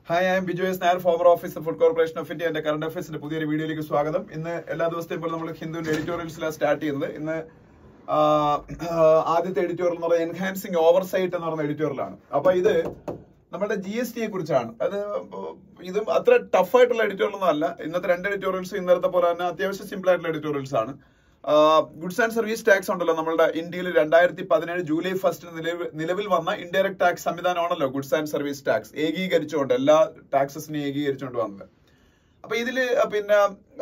Hi I'm Biju S Nair former officer Food Corporation of India എന്റെ current അഫയേഴ്സിന്റെ പുതിയൊരു വീഡിയോയിലേക്ക് സ്വാഗതം ഇന്ന് എല്ലാ ദിവസത്തെയും പോലെ നമ്മൾ ഹിന്ദുവിന്റെ എഡിറ്റോറിയൽസിലാണ് സ്റ്റാർട്ട് ചെയ്യുന്നത് ഇന്ന് ആ, ആ, ആദ്യത്തെ എഡിറ്റോറിയൽ എന്ന് പറയുന്നത് എൻഹാൻസിങ് ഓവർസൈറ്റ് എന്ന് പറയുന്ന എഡിറ്റോറിയലാണ് അപ്പൊ ഇത് നമ്മുടെ ജി എസ് ടിയെ കുറിച്ചാണ് അത് ഇതും അത്ര ടഫ് ആയിട്ടുള്ള എഡിറ്റോറിയൽ ഒന്നും അല്ല ഇന്നത്തെ രണ്ട് എഡിറ്റോറിയൽസ് ഇന്നലത്തെ പോലെ തന്നെ അത്യാവശ്യം സിമ്പിൾ ആയിട്ടുള്ള എഡിറ്റോറിയൽസ് ആണ് ഗുഡ്സ് ആൻഡ് സർവീസ് ടാക്സ് ഉണ്ടല്ലോ നമ്മുടെ ഇന്ത്യയിൽ രണ്ടായിരത്തി പതിനേഴ് ജൂലൈ ഫസ്റ്റിന് നിലവിൽ നിലവിൽ വന്ന ഇൻഡയറക്ട് ടാക്സ് സംവിധാനമാണല്ലോ ഗുഡ്സ് ആൻഡ് സർവീസ് ടാക്സ് ഏകീകരിച്ചുകൊണ്ട് എല്ലാ ടാക്സസിനെ ഏകീകരിച്ചുകൊണ്ട് വന്നത് അപ്പൊ ഇതില് പിന്നെ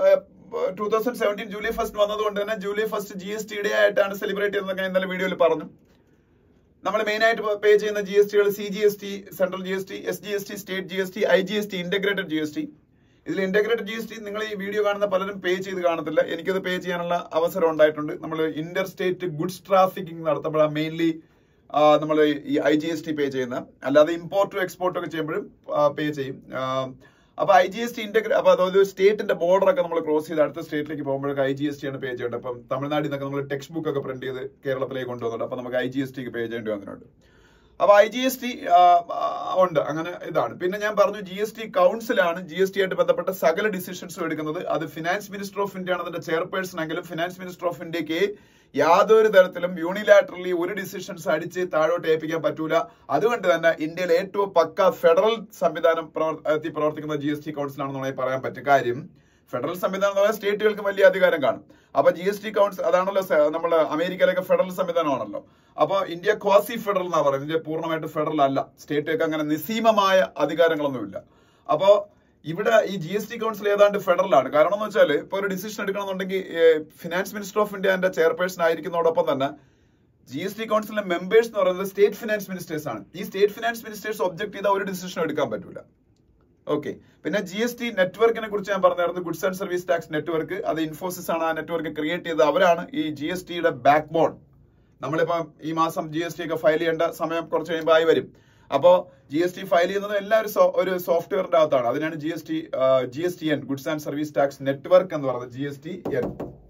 two thousand seventeen July first വന്നതുകൊണ്ട് തന്നെ July first G S T day ആയിട്ടാണ് സെലിബ്രേറ്റ് ചെയ്യുന്നത് ഞാൻ ഇന്നലെ വീഡിയോയിൽ പറഞ്ഞു നമ്മൾ മെയിൻ ആയിട്ട് പേ ചെയ്യുന്ന ജി എസ് ടികൾ C G S T central G S T S G S T state G S T I G S T integrated G S T ഇതിൽ ഇന്റഗ്രേറ്റഡ് ജി എസ് ടി നിങ്ങൾ ഈ video കാണുന്ന പലരും പേ ചെയ്ത് കാണത്തില്ല എനിക്കത് പേ ചെയ്യാനുള്ള അവസരം ഉണ്ടായിട്ടുണ്ട് നമ്മൾ ഇന്റർ സ്റ്റേറ്റ് ഗുഡ്സ് ട്രാഫിക്കിംഗ് നടത്തുമ്പോഴാണ് മെയിൻലി നമ്മൾ ഈ I G S T pay ചെയ്യുന്ന അല്ലാതെ ഇമ്പോർട്ടും എക്സ്പോർട്ടും ഒക്കെ ചെയ്യുമ്പോഴും പേ ചെയ്യും ആ, അപ്പൊ ഐ ജി എസ് ടി ഇന്റഗ്രേ അപ്പൊ അതായത് സ്റ്റേറ്റിന്റെ ബോർഡർ ഒക്കെ നമ്മൾ ക്രോസ് ചെയ്ത് അടുത്ത സ്റ്റേറ്റിലേക്ക് പോകുമ്പോഴൊക്കെ ഐ ജി എസ് ടി ആണ് പേ ചെയ്യേണ്ടത് അപ്പം തമിഴ്നാട്ടിൽ നിന്നൊക്കെ നമ്മൾ ടെക്സ്റ്റ് ബുക്ക് ഒക്കെ പ്രിന്റ് ചെയ്ത് കേരളത്തിലേക്ക് കൊണ്ടുവന്നുണ്ട് അപ്പൊ നമുക്ക് ഐ ജി എസ് ടിക്ക് പേ ചെയ്യേണ്ടി വന്നിട്ടുണ്ട് അപ്പൊ ഐ ജി എസ് ടി ഉണ്ട് അങ്ങനെ ഇതാണ് പിന്നെ ഞാൻ പറഞ്ഞു ജി എസ് ടി കൗൺസിലാണ് ജി എസ് ടി ആയിട്ട് ബന്ധപ്പെട്ട സകല ഡിസിഷൻസും എടുക്കുന്നത് അത് ഫിനാൻസ് മിനിസ്റ്റർ ഓഫ് ഇന്ത്യ ആണ് അതിന്റെ ചെയർപേഴ്സൺ എങ്കിലും ഫിനാൻസ് മിനിസ്റ്റർ ഓഫ് ഇന്ത്യക്ക് യാതൊരു തരത്തിലും യൂണിലാറ്ററലി ഒരു ഡിസിഷൻസ് അടിച്ച് താഴോട്ട് ഏൽപ്പിക്കാൻ പറ്റൂല അതുകൊണ്ട് തന്നെ ഇന്ത്യയിലെ ഏറ്റവും പക്ക ഫെഡറൽ സംവിധാനം പ്രവർത്തി പ്രവർത്തിക്കുന്ന ജി എസ് ടി കൗൺസിലാണെന്ന് പറയാൻ പറ്റും കാര്യം ഫെഡറൽ സംവിധാനം എന്ന് പറഞ്ഞാൽ സ്റ്റേറ്റുകൾക്ക് വലിയ അധികാരം കാണും അപ്പൊ ജി എസ് ടി കൗൺസിൽ അതാണല്ലോ നമ്മൾ അമേരിക്കയിലൊക്കെ ഫെഡറൽ സംവിധാനമാണല്ലോ അപ്പൊ ഇന്ത്യ ക്വാസി ഫെഡറൽ എന്നാ പറയുന്നത് ഇന്ത്യ പൂർണ്ണമായിട്ട് ഫെഡറൽ അല്ല സ്റ്റേറ്റുകൾക്ക് അങ്ങനെ നിസീമമായ അധികാരങ്ങളൊന്നുമില്ല അപ്പോ ഇവിടെ ഈ ജി എസ് ടി കൗൺസിൽ ഏതാണ്ട് ഫെഡറൽ ആണ് കാരണം എന്ന് വെച്ചാൽ ഇപ്പൊ ഒരു ഡിസിഷൻ എടുക്കണമെന്നുണ്ടെങ്കിൽ ഫിനാൻസ് മിനിസ്റ്റർ ഓഫ് ഇന്ത്യ എന്റെ ചെയർപേഴ്സൺ ആയിരിക്കുന്നതോടൊപ്പം തന്നെ ജി എസ് ടി കൗൺസിലിലെ മെമ്പേഴ്സ് എന്ന് പറയുന്നത് സ്റ്റേറ്റ് ഫിനാൻസ് മിനിസ്റ്റേഴ്സ് ആണ് ഈ സ്റ്റേറ്റ് ഫിനാൻസ് മിനിസ്റ്റേഴ്സ് ഒബ്ജക്ട് ചെയ്ത ഒരു ഡിസിഷൻ എടുക്കാൻ പറ്റൂല ഓക്കെ പിന്നെ ജി എസ് ടി നെറ്റ്വർക്കിനെ കുറിച്ച് ഞാൻ പറഞ്ഞായിരുന്നു goods and service tax network അത് ഇൻഫോസിസ് ആണ് ആ നെറ്റ്വർക്ക് ക്രിയേറ്റ് ചെയ്തത് അവരാണ് ഈ ജി എസ് ടിയുടെ ബാക്ക് ബോൺ നമ്മളിപ്പോ ഈ മാസം ജി എസ് ടി ഒക്കെ ഫയൽ ചെയ്യേണ്ട സമയം കുറച്ച് കഴിയുമ്പോൾ ആയി വരും അപ്പോ ജി എസ് ടി ഫയൽ ചെയ്യുന്നത് എല്ലാ ഒരു സോ- ഒരു സോഫ്റ്റ്വെയറിന്റെ അകത്താണ് അതിനാണ് G S T G S T N goods and service tax network എന്ന് പറയുന്നത് G S T N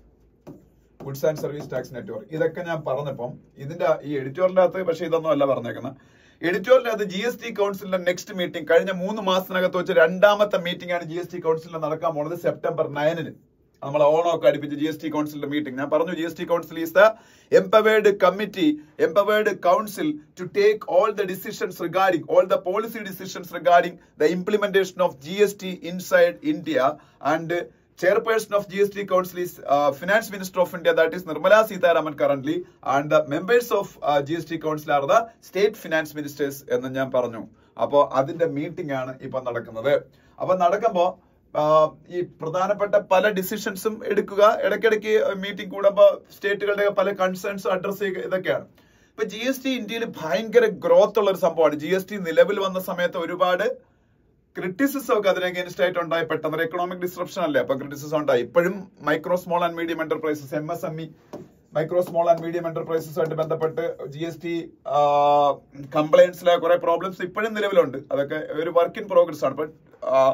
goods and service tax network ഇതൊക്കെ ഞാൻ പറഞ്ഞപ്പം ഇതിന്റെ ഈ എഡിറ്റോറിന്റെ അകത്ത് പക്ഷേ ഇതൊന്നും അല്ല പറഞ്ഞേക്കുന്നത് എഡിറ്റോറിന്റെ അകത്ത് ജി എസ് ടി കൗൺസിലിന്റെ നെക്സ്റ്റ് മീറ്റിംഗ് കഴിഞ്ഞ മൂന്ന് മാസത്തിനകത്ത് വെച്ച് രണ്ടാമത്തെ മീറ്റിംഗ് ആണ് ജി എസ് ടി കൗൺസിലിൽ നടക്കാൻ പോകുന്നത് സെപ്റ്റംബർ നയനിന് നമ്മൾ ഓണമൊക്കെ അടുപ്പിച്ച് ജി എസ് ടി കൗൺസിലിന്റെ മീറ്റിംഗ് ഞാൻ പറഞ്ഞു G S T council is the empowered committee empowered council to take all the decisions regarding all the policy decisions regarding the implementation of G S T inside India and chairperson of GST Council is uh, Finance Minister of India, that is Nirmala Sitharaman currently, and the members of uh, GST Council are the state finance ministers എന്ന് ഞാൻ പറഞ്ഞു അപ്പോ അതിന്റെ meeting ആണ് ഇപ്പൊ നടക്കുന്നത് അപ്പൊ നടക്കുമ്പോ ആ, ഈ പ്രധാനപ്പെട്ട പല ഡിസിഷൻസും എടുക്കുക ഇടയ്ക്കിടയ്ക്ക് മീറ്റിംഗ് കൂടുമ്പോ സ്റ്റേറ്റുകളുടെ പല കൺസേൺസും അഡ്രസ് ചെയ്യുക ഇതൊക്കെയാണ് ഇപ്പൊ ജി എസ് ടി ഇന്ത്യയിൽ ഭയങ്കര ഗ്രോത്ത് ഉള്ള ഒരു സംഭവമാണ് ജി എസ് ടി നിലവിൽ വന്ന സമയത്ത് ഒരുപാട് ക്രിറ്റിസിസം ഒക്കെ അതിന് അഗേൻസ്റ്റ് ആയിട്ട് ഉണ്ടായി പെട്ടെന്ന് ഒരു എക്കണോമിക് ഡിസ്ട്രപ്ഷൻ അല്ലേ അപ്പൊ ക്രിറ്റിസിസം ഉണ്ടായി ഇപ്പോഴും micro small and medium enterprises M S M E micro small and medium എന്റർപ്രൈസസുമായിട്ട് ബന്ധപ്പെട്ട് ജി എസ് ടി കംപ്ലൈൻസിലെ കുറെ പ്രോബ്ലംസ് ഇപ്പോഴും നിലവിലുണ്ട് അതൊക്കെ ഒരു വർക്ക് ഇൻ പ്രോഗ്രസ് ആണ് but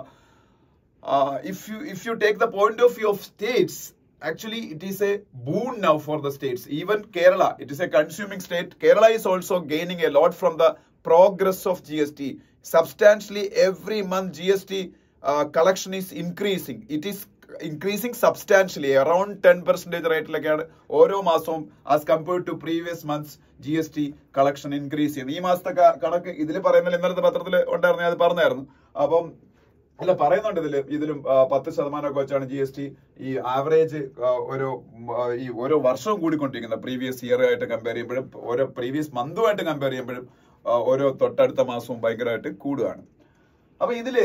if you if you take the point of view of states actually it is a boon now for the states even kerala it is a consuming state kerala is also gaining a lot from the progress of gst substantially every month gst uh, collection is increasing it is increasing substantially around 10 percentage റേറ്റിലൊക്കെയാണ് ഓരോ മാസവും as compared to previous months G S T collection increase ചെയ്യുന്നു ഈ മാസത്തെ ക- കണക്ക് ഇതിൽ പറയുന്നില്ല ഇന്നലത്തെ പത്രത്തിൽ ഉണ്ടായിരുന്നു ഞാൻ അത് പറഞ്ഞായിരുന്നു അപ്പം അല്ല പറയുന്നുണ്ട് ഇതില് ഇതിലും ആ, പത്ത് ശതമാനമൊക്കെ വെച്ചാണ് ജി എസ് ടി ഈ ആവറേജ് ഒരു ഉം, ആ, ഈ ഓരോ വർഷവും കൂടിക്കൊണ്ടിരിക്കുന്നത് പ്രീവിയസ് ഇയർ ആയിട്ട് കമ്പയർ ചെയ്യുമ്പോഴും ഓരോ പ്രീവിയസ് മന്തുമായിട്ട് കമ്പയർ ചെയ്യുമ്പോഴും ആ, ഓരോ തൊട്ടടുത്ത മാസവും ഭയങ്കരമായിട്ട് കൂടുകയാണ് അപ്പൊ ഇതില്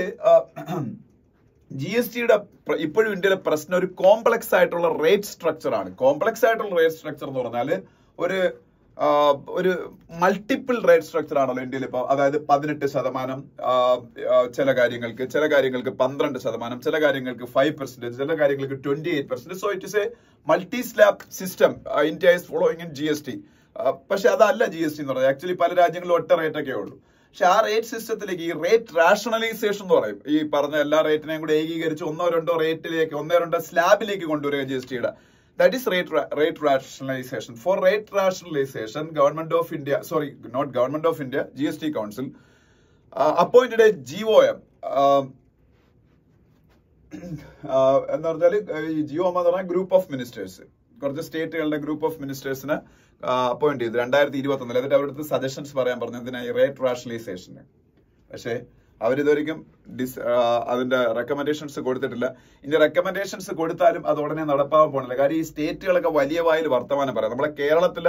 ജി എസ് ടിയുടെ ഇപ്പോഴും ഇന്ത്യയിലെ പ്രശ്നം ഒരു കോംപ്ലക്സ് ആയിട്ടുള്ള റേറ്റ് സ്ട്രക്ചർ ആണ് കോംപ്ലക്സ് ആയിട്ടുള്ള റേറ്റ് സ്ട്രക്ചർ എന്ന് പറഞ്ഞാല് ഒരു ആ, ഒരു മൾട്ടിപ്പിൾ റേറ്റ് സ്ട്രക്ചർ ആണല്ലോ ഇന്ത്യയിൽ ഇപ്പോൾ അതായത് പതിനെട്ട് ശതമാനം ആ, ആ, ചില കാര്യങ്ങൾക്ക് ചില കാര്യങ്ങൾക്ക് പന്ത്രണ്ട് ശതമാനം ചില കാര്യങ്ങൾക്ക് ഫൈവ് പെർസെന്റേജ് ചില കാര്യങ്ങൾക്ക് twenty eight percent so it is a multi slab system India is following in G S T പക്ഷെ അതല്ല ജി എസ് ടി എന്ന് പറയുന്നത് ആക്ച്വലി പല രാജ്യങ്ങളിലും ഒറ്റ റേറ്റ് ഒക്കെ ഉള്ളൂ പക്ഷെ ആ റേറ്റ് സിസ്റ്റത്തിലേക്ക് ഈ റേറ്റ് റാഷണലൈസേഷൻ എന്ന് പറയും ഈ പറഞ്ഞ എല്ലാ റേറ്റിനെയും കൂടെ ഏകീകരിച്ച് ഒന്നോ രണ്ടോ റേറ്റിലേക്ക് ഒന്നോ രണ്ടോ സ്ലാബിലേക്ക് കൊണ്ടുവരിക ജി എസ് ടിയുടെ that is rate rate rationalisation for rate rationalisation government of India sorry not government of India G S T council appointed a G O M എന്ന് പറഞ്ഞാല് ഈ ജിയോ എന്ന് പറഞ്ഞാൽ ഗ്രൂപ്പ് ഓഫ് മിനിസ്റ്റേഴ്സ് കുറച്ച് സ്റ്റേറ്റുകളുടെ ഗ്രൂപ്പ് ഓഫ് മിനിസ്റ്റേഴ്സിനെ അപ്പോയിന്റ് ചെയ്തു രണ്ടായിരത്തി ഇരുപത്തി ഒന്നിൽ എന്നിട്ട് അവരുടെ അടുത്ത് സജഷൻസ് പറയാൻ പറഞ്ഞു ഇതിനായി റേറ്റ് റാഷണലൈസേഷന് പക്ഷേ അവരിതുവരെയും ഡിസ് ആ, അതിന്റെ റെക്കമെൻഡേഷൻസ് കൊടുത്തിട്ടില്ല ഇനി റെക്കമെൻഡേഷൻസ് കൊടുത്താലും അത് ഉടനെ നടപ്പാവാൻ പോണില്ല കാര്യം ഈ സ്റ്റേറ്റുകളൊക്കെ വലിയ വായിൽ വർത്തമാനം പറയാം നമ്മളെ കേരളത്തിലെ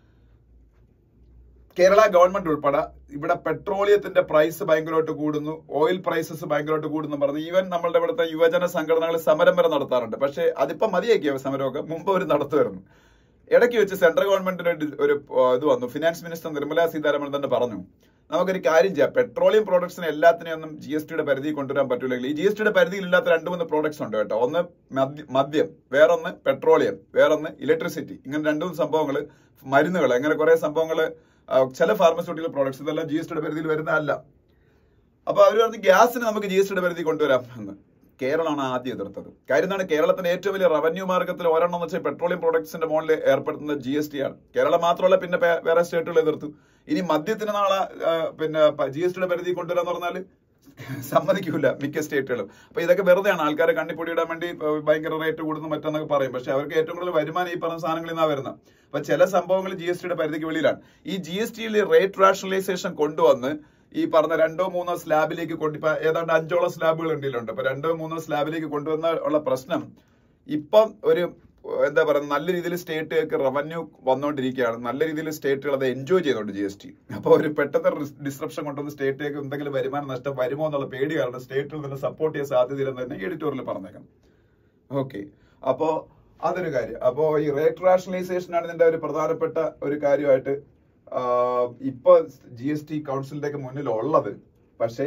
കേരള ഗവൺമെന്റ് ഉൾപ്പെടെ ഇവിടെ പെട്രോളിയത്തിന്റെ പ്രൈസ് ഭയങ്കരമായിട്ട് കൂടുന്നു ഓയിൽ പ്രൈസസ് ഭയങ്കരമായിട്ട് കൂടുന്നു പറഞ്ഞു ഈവൻ നമ്മളുടെ ഇവിടുത്തെ യുവജന സംഘടനകൾ സമരം വരെ നടത്താറുണ്ട് പക്ഷേ അതിപ്പോ മതിയാക്കിയ സമരമൊക്കെ മുമ്പ് അവർ നടത്തുമായിരുന്നു ഇടയ്ക്ക് വെച്ച് സെൻട്രൽ ഗവൺമെന്റിന്റെ ഒരു- ഒരു ആ, ഇത് വന്നു ഫിനാൻസ് മിനിസ്റ്റർ നിർമ്മല സീതാരാമൻ തന്നെ പറഞ്ഞു നമുക്കൊരു കാര്യം ചെയ്യാം പെട്രോളിയം പ്രോഡക്ട്സിന് എല്ലാത്തിനെയും ഒന്നും ജി എസ് ടിയുടെ പരിധി കൊണ്ടുവരാൻ പറ്റൂലെങ്കിൽ ഈ ജി എസ് ടിയുടെ പരിധിയിൽ ഇല്ലാത്ത രണ്ട് മൂന്ന് പ്രോഡക്ട്സ് ഉണ്ട് കേട്ടോ ഒന്ന് മദ്യ- മദ്യം വേറൊന്ന് പെട്രോളിയം വേറൊന്ന് ഇലക്ട്രിസിറ്റി ഇങ്ങനെ രണ്ടു മൂന്ന് സംഭവങ്ങൾ മരുന്നുകൾ അങ്ങനെ കുറെ സംഭവങ്ങൾ ചില ഫാർമസ്യൂട്ടിക്കൽ പ്രോഡക്ട്സ് ഇതെല്ലാം ജി എസ് ടിയുടെ പരിധിയിൽ വരുന്നതല്ല അപ്പൊ അവർ പറഞ്ഞു ഗ്യാസിന് നമുക്ക് ജി എസ് ടിയുടെ പരിധി കൊണ്ടുവരാം എന്ന് കേരളമാണ് ആദ്യം എതിർത്തത് കാര്യം എന്താണ് കേരളത്തിന്റെ ഏറ്റവും വലിയ റവന്യൂ മാർഗത്തിൽ ഒരെണ്ണം എന്ന് വെച്ചാൽ പെട്രോളിയം പ്രോഡക്ട്സിന്റെ മുകളിൽ ഏർപ്പെടുത്തുന്ന ജി എസ് ടി ആണ് കേരളം മാത്രമല്ല പിന്നെ പേ- വേറെ സ്റ്റേറ്റുകൾ എതിർത്തു ഇനി മദ്യത്തിന് നാളെ ആ, പിന്നെ ജി എസ് ടിയുടെ പരിധി കൊണ്ടുവരാന്ന് പറഞ്ഞാൽ സമ്മതിക്കൂല മിക്ക സ്റ്റേറ്റുകളും അപ്പൊ ഇതൊക്കെ വെറുതെയാണ് ആൾക്കാരെ കണ്ണിപ്പൊടിയിടാൻ വേണ്ടി ആ, ഭയങ്കര റേറ്റ് കൂടുന്നു മറ്റെന്നൊക്കെ പറയും പക്ഷെ അവർക്ക് ഏറ്റവും കൂടുതൽ വരുമാനം ഈ പറഞ്ഞ സാധനങ്ങളിൽ നിന്നാണ് വരുന്നത് അപ്പൊ ചില സംഭവങ്ങൾ ജി എസ് ടിയുടെ പരിധിക്ക് വെളിയിലാണ് ഈ ജി എസ് ടിയിൽ റേറ്റ് റാഷണലൈസേഷൻ കൊണ്ടുവന്ന് ഈ പറഞ്ഞ രണ്ടോ മൂന്നോ സ്ലാബിലേക്ക് കൊണ്ട് ഇപ്പൊ ഏതാണ്ട് അഞ്ചോളം സ്ലാബുകൾ ഉണ്ടിലുണ്ട് അപ്പൊ രണ്ടോ മൂന്നോ സ്ലാബിലേക്ക് കൊണ്ടുവന്ന ഉള്ള പ്രശ്നം ഇപ്പം ഒരു എന്താ പറയുക നല്ല രീതിയിൽ സ്റ്റേറ്റുകൾക്ക് റവന്യൂ വന്നുകൊണ്ടിരിക്കുകയാണ് നല്ല രീതിയിൽ സ്റ്റേറ്റുകൾ അത് എൻജോയ് ചെയ്തോണ്ട് ജി എസ് ടി അപ്പൊ ഒരു പെട്ടെന്ന് ഡിസ്ട്രപ്ഷൻ കൊണ്ടുവന്ന് സ്റ്റേറ്റുകൾക്ക് എന്തെങ്കിലും വരുമാനം നഷ്ടം വരുമോ എന്നുള്ള പേടി കാരണം സ്റ്റേറ്റുകൾ തന്നെ സപ്പോർട്ട് ചെയ്യാൻ സാധ്യതയില്ലെന്ന് തന്നെ എഡിറ്റോറിയൽ പറഞ്ഞേക്കാം ഓക്കെ അപ്പോ അതൊരു കാര്യം അപ്പോ ഈ റേറ്റ് റാഷണലൈസേഷൻ ആണ് ഇതിന്റെ ഒരു പ്രധാനപ്പെട്ട ഒരു കാര്യമായിട്ട് ആഹ് ഇപ്പൊ ജി എസ് ടി കൗൺസിലിന്റെ മുന്നിൽ ഉള്ളത് പക്ഷേ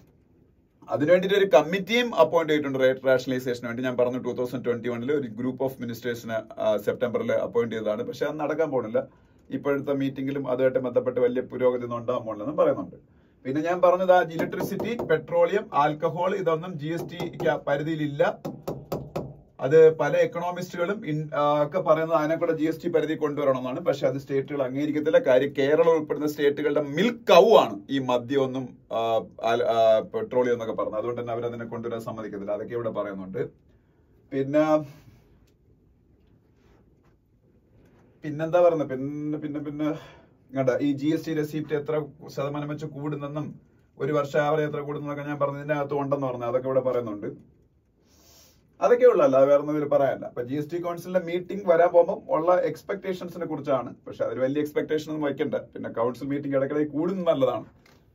അതിനു വേണ്ടിയിട്ട് ഒരു കമ്മിറ്റിയും അപ്പോയിന്റ് ചെയ്തിട്ടുണ്ട് റേറ്റ് റാഷണലൈസേഷന് വേണ്ടി ഞാൻ പറഞ്ഞു ടൂ തൗസൻഡ് ട്വന്റി വണ്ണിൽ ഒരു ഗ്രൂപ്പ് ഓഫ് മിനിസ്റ്റേഴ്സിനെ സെപ്റ്റംബറിൽ അപ്പോയിന്റ് ചെയ്തതാണ് പക്ഷെ അത് നടക്കാൻ പോകുന്നില്ല ഇപ്പോഴത്തെ മീറ്റിംഗിലും അതുമായിട്ട് ബന്ധപ്പെട്ട് വലിയ പുരോഗതി ഒന്നും ഉണ്ടാകാൻ പോകുന്നില്ലെന്നും പറയുന്നുണ്ട് പിന്നെ ഞാൻ പറഞ്ഞത് ആ ഇലക്ട്രിസിറ്റി പെട്രോളിയം ആൽക്കഹോൾ ഇതൊന്നും ജി എസ് ടി പരിധിയിലില്ല അത് പല എക്കണോമിസ്റ്റുകളും ഇൻ- ആ, ഒക്കെ പറയുന്നത് അതിനെ കൂടെ ജി എസ് ടി പരിധി കൊണ്ടുവരണമെന്നാണ് പക്ഷെ അത് സ്റ്റേറ്റുകൾ അംഗീകരിക്കത്തില്ല കാര്യം കേരളം ഉൾപ്പെടുന്ന സ്റ്റേറ്റുകളുടെ മിൽക്ക് കൗ ആണ് ഈ മദ്യമൊന്നും ആ, ആൽ- ആ, പെട്രോളിയം എന്നൊക്കെ പറഞ്ഞത് അതുകൊണ്ട് തന്നെ അവരതിനെ കൊണ്ടുവരാൻ സമ്മതിക്കത്തില്ല അതൊക്കെ ഇവിടെ പറയുന്നുണ്ട് പിന്നെ പിന്നെന്താ പറയുന്നത് പിന്നെ പിന്നെ പിന്നെ ഇങ്ങോട്ട് ഈ ജി എസ് ടി റെസിപ്റ്റ് എത്ര ശതമാനം വെച്ച് കൂടുന്നെന്നും ഒരു വർഷം ആവറേജ് എത്ര കൂടുന്നതൊക്കെ ഞാൻ പറഞ്ഞതിന്റെ അകത്ത് ഉണ്ടെന്ന് പറഞ്ഞു അതൊക്കെ ഇവിടെ പറയുന്നുണ്ട് അതൊക്കെ ഉള്ളു അല്ല വേറെ ഒന്നും ഇതിൽ പറയാനില്ല അപ്പൊ ജി എസ് ടി കൗൺസിലിന്റെ മീറ്റിംഗ് വരാൻ പോകുമ്പോൾ ഉള്ള എക്സ്പെക്ടേഷൻസിനെ കുറിച്ചാണ് പക്ഷെ അതിൽ വലിയ എക്സ്പെക്ടേഷൻ ഒന്നും വയ്ക്കണ്ട പിന്നെ കൗൺസിൽ മീറ്റിംഗ് ഇടയ്ക്കിടെ കൂടുന്നത് നല്ലതാണ്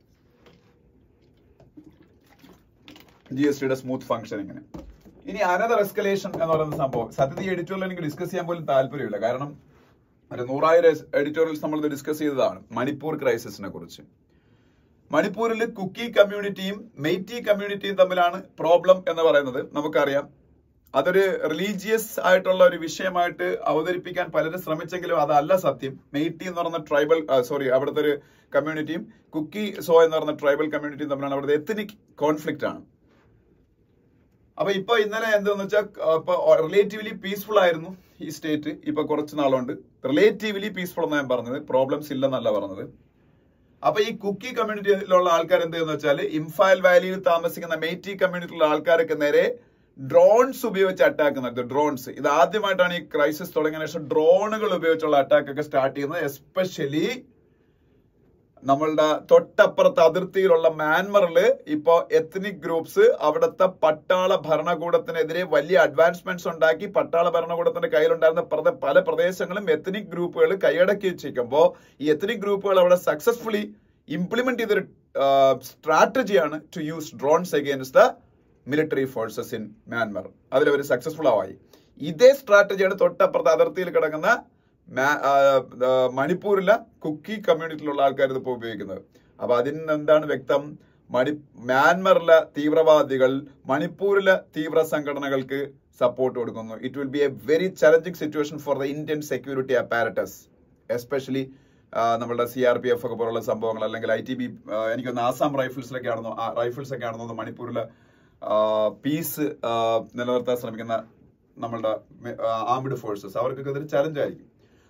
ജി എസ് ടിയുടെ സ്മൂത്ത് ഫംഗ്ഷനിങ്ങിന് ഇനി അനദർ എസ്കലേഷൻ എന്ന് പറയുന്ന സംഭവം സത്യത്തിൽ എഡിറ്റോറിയൽ എനിക്ക് ഡിസ്കസ് ചെയ്യാൻ പോലും താല്പര്യമില്ല കാരണം ഒരു നൂറായിരം എഡിറ്റോറിയൽസ് നമ്മൾ ഡിസ്കസ് ചെയ്തതാണ് മണിപ്പൂർ ക്രൈസിസിനെ കുറിച്ച് മണിപ്പൂരിൽ കുക്കി കമ്മ്യൂണിറ്റിയും മെയ്റ്റി കമ്മ്യൂണിറ്റിയും തമ്മിലാണ് പ്രോബ്ലം എന്ന് പറയുന്നത് നമുക്കറിയാം അതൊരു റിലീജിയസ് ആയിട്ടുള്ള ഒരു വിഷയമായിട്ട് അവതരിപ്പിക്കാൻ പലരും ശ്രമിച്ചെങ്കിലും അതല്ല സത്യം മെയ്റ്റി എന്ന് പറയുന്ന ട്രൈബൽ സോറി അവിടുത്തെ ഒരു കമ്മ്യൂണിറ്റിയും കുക്കി സോ എന്ന് പറയുന്ന ട്രൈബൽ കമ്മ്യൂണിറ്റിയും തമ്മിലാണ് അവിടുത്തെ എത്തനിക് കോൺഫ്ലിക്റ്റ് ആണ് അപ്പൊ ഇപ്പൊ ഇന്നലെ എന്താന്ന് വെച്ചാൽ ഇപ്പൊ റിലേറ്റീവ്ലി പീസ്ഫുൾ ആയിരുന്നു ഈ സ്റ്റേറ്റ് ഇപ്പൊ കുറച്ച് നാളുകൊണ്ട് റിലേറ്റീവ്ലി പീസ്ഫുൾ എന്ന് ഞാൻ പറഞ്ഞത് പ്രോബ്ലംസ് ഇല്ലെന്നല്ല പറഞ്ഞത് അപ്പൊ ഈ കുക്കി കമ്മ്യൂണിറ്റിയിലുള്ള ആൾക്കാർ എന്ത് ചെയ്യുന്ന വെച്ചാൽ ഇംഫാൽ വാലിയിൽ താമസിക്കുന്ന മെയ്റ്റി കമ്മ്യൂണിറ്റിയിലുള്ള ആൾക്കാർക്ക് നേരെ ഡ്രോൺസ് ഉപയോഗിച്ച് അറ്റാക്ക് നടത്തും ഡ്രോൺസ് ഇത് ആദ്യമായിട്ടാണ് ഈ ക്രൈസിസ് തുടങ്ങിയ ശേഷം ഡ്രോണുകൾ ഉപയോഗിച്ചുള്ള അറ്റാക്ക് ഒക്കെ സ്റ്റാർട്ട് ചെയ്യുന്നത് എസ്പെഷ്യലി നമ്മളുടെ തൊട്ടപ്പുറത്ത് അതിർത്തിയിലുള്ള മ്യാൻമറില് ഇപ്പോ എത്നിക് ഗ്രൂപ്പ്സ് അവിടുത്തെ പട്ടാള ഭരണകൂടത്തിനെതിരെ വലിയ അഡ്വാൻസ്മെന്റ്സ് ഉണ്ടാക്കി പട്ടാള ഭരണകൂടത്തിന്റെ കയ്യിലുണ്ടായിരുന്ന പ്രദ- പല പ്രദേശങ്ങളും എത്നിക് ഗ്രൂപ്പുകൾ കൈയടക്കി വെച്ചിരിക്കുമ്പോൾ ഈ എത്നിക് ഗ്രൂപ്പുകൾ അവിടെ സക്സസ്ഫുള്ളി ഇംപ്ലിമെന്റ് ചെയ്തൊരു സ്ട്രാറ്റജിയാണ് to use drones against the military forces in Myanmar അതിലവർ സക്സസ്ഫുൾ ആവായി ഇതേ സ്ട്രാറ്റജിയാണ് തൊട്ടപ്പുറത്ത് അതിർത്തിയിൽ കിടക്കുന്ന മാ- ആ, ആ, മണിപ്പൂരിലെ കുക്കി കമ്മ്യൂണിറ്റിയിലുള്ള ആൾക്കാർ ഇതിപ്പോ ഉപയോഗിക്കുന്നത് അപ്പൊ അതിന് എന്താണ് വ്യക്തം മണി മ്യാൻമറിലെ തീവ്രവാദികൾ മണിപ്പൂരിലെ തീവ്ര സംഘടനകൾക്ക് സപ്പോർട്ട് കൊടുക്കുന്നു it will be a very challenging situation for the Indian security apparatus especially നമ്മളുടെ സി ആർ പി എഫ് ഒക്കെ പോലുള്ള സംഭവങ്ങൾ അല്ലെങ്കിൽ ഐ ടി ബി എനിക്കൊന്ന് ആസാം റൈഫിൾസിലൊക്കെ ആണെന്നോ റൈഫിൾസ് ഒക്കെ ആണെന്നോ മണിപ്പൂരിലെ പീസ് നിലനിർത്താൻ ശ്രമിക്കുന്ന നമ്മളുടെ ആംഡ് ഫോഴ്സസ് അവർക്കൊക്കെ ഇതൊരു ചലഞ്ച് ആയിരിക്കും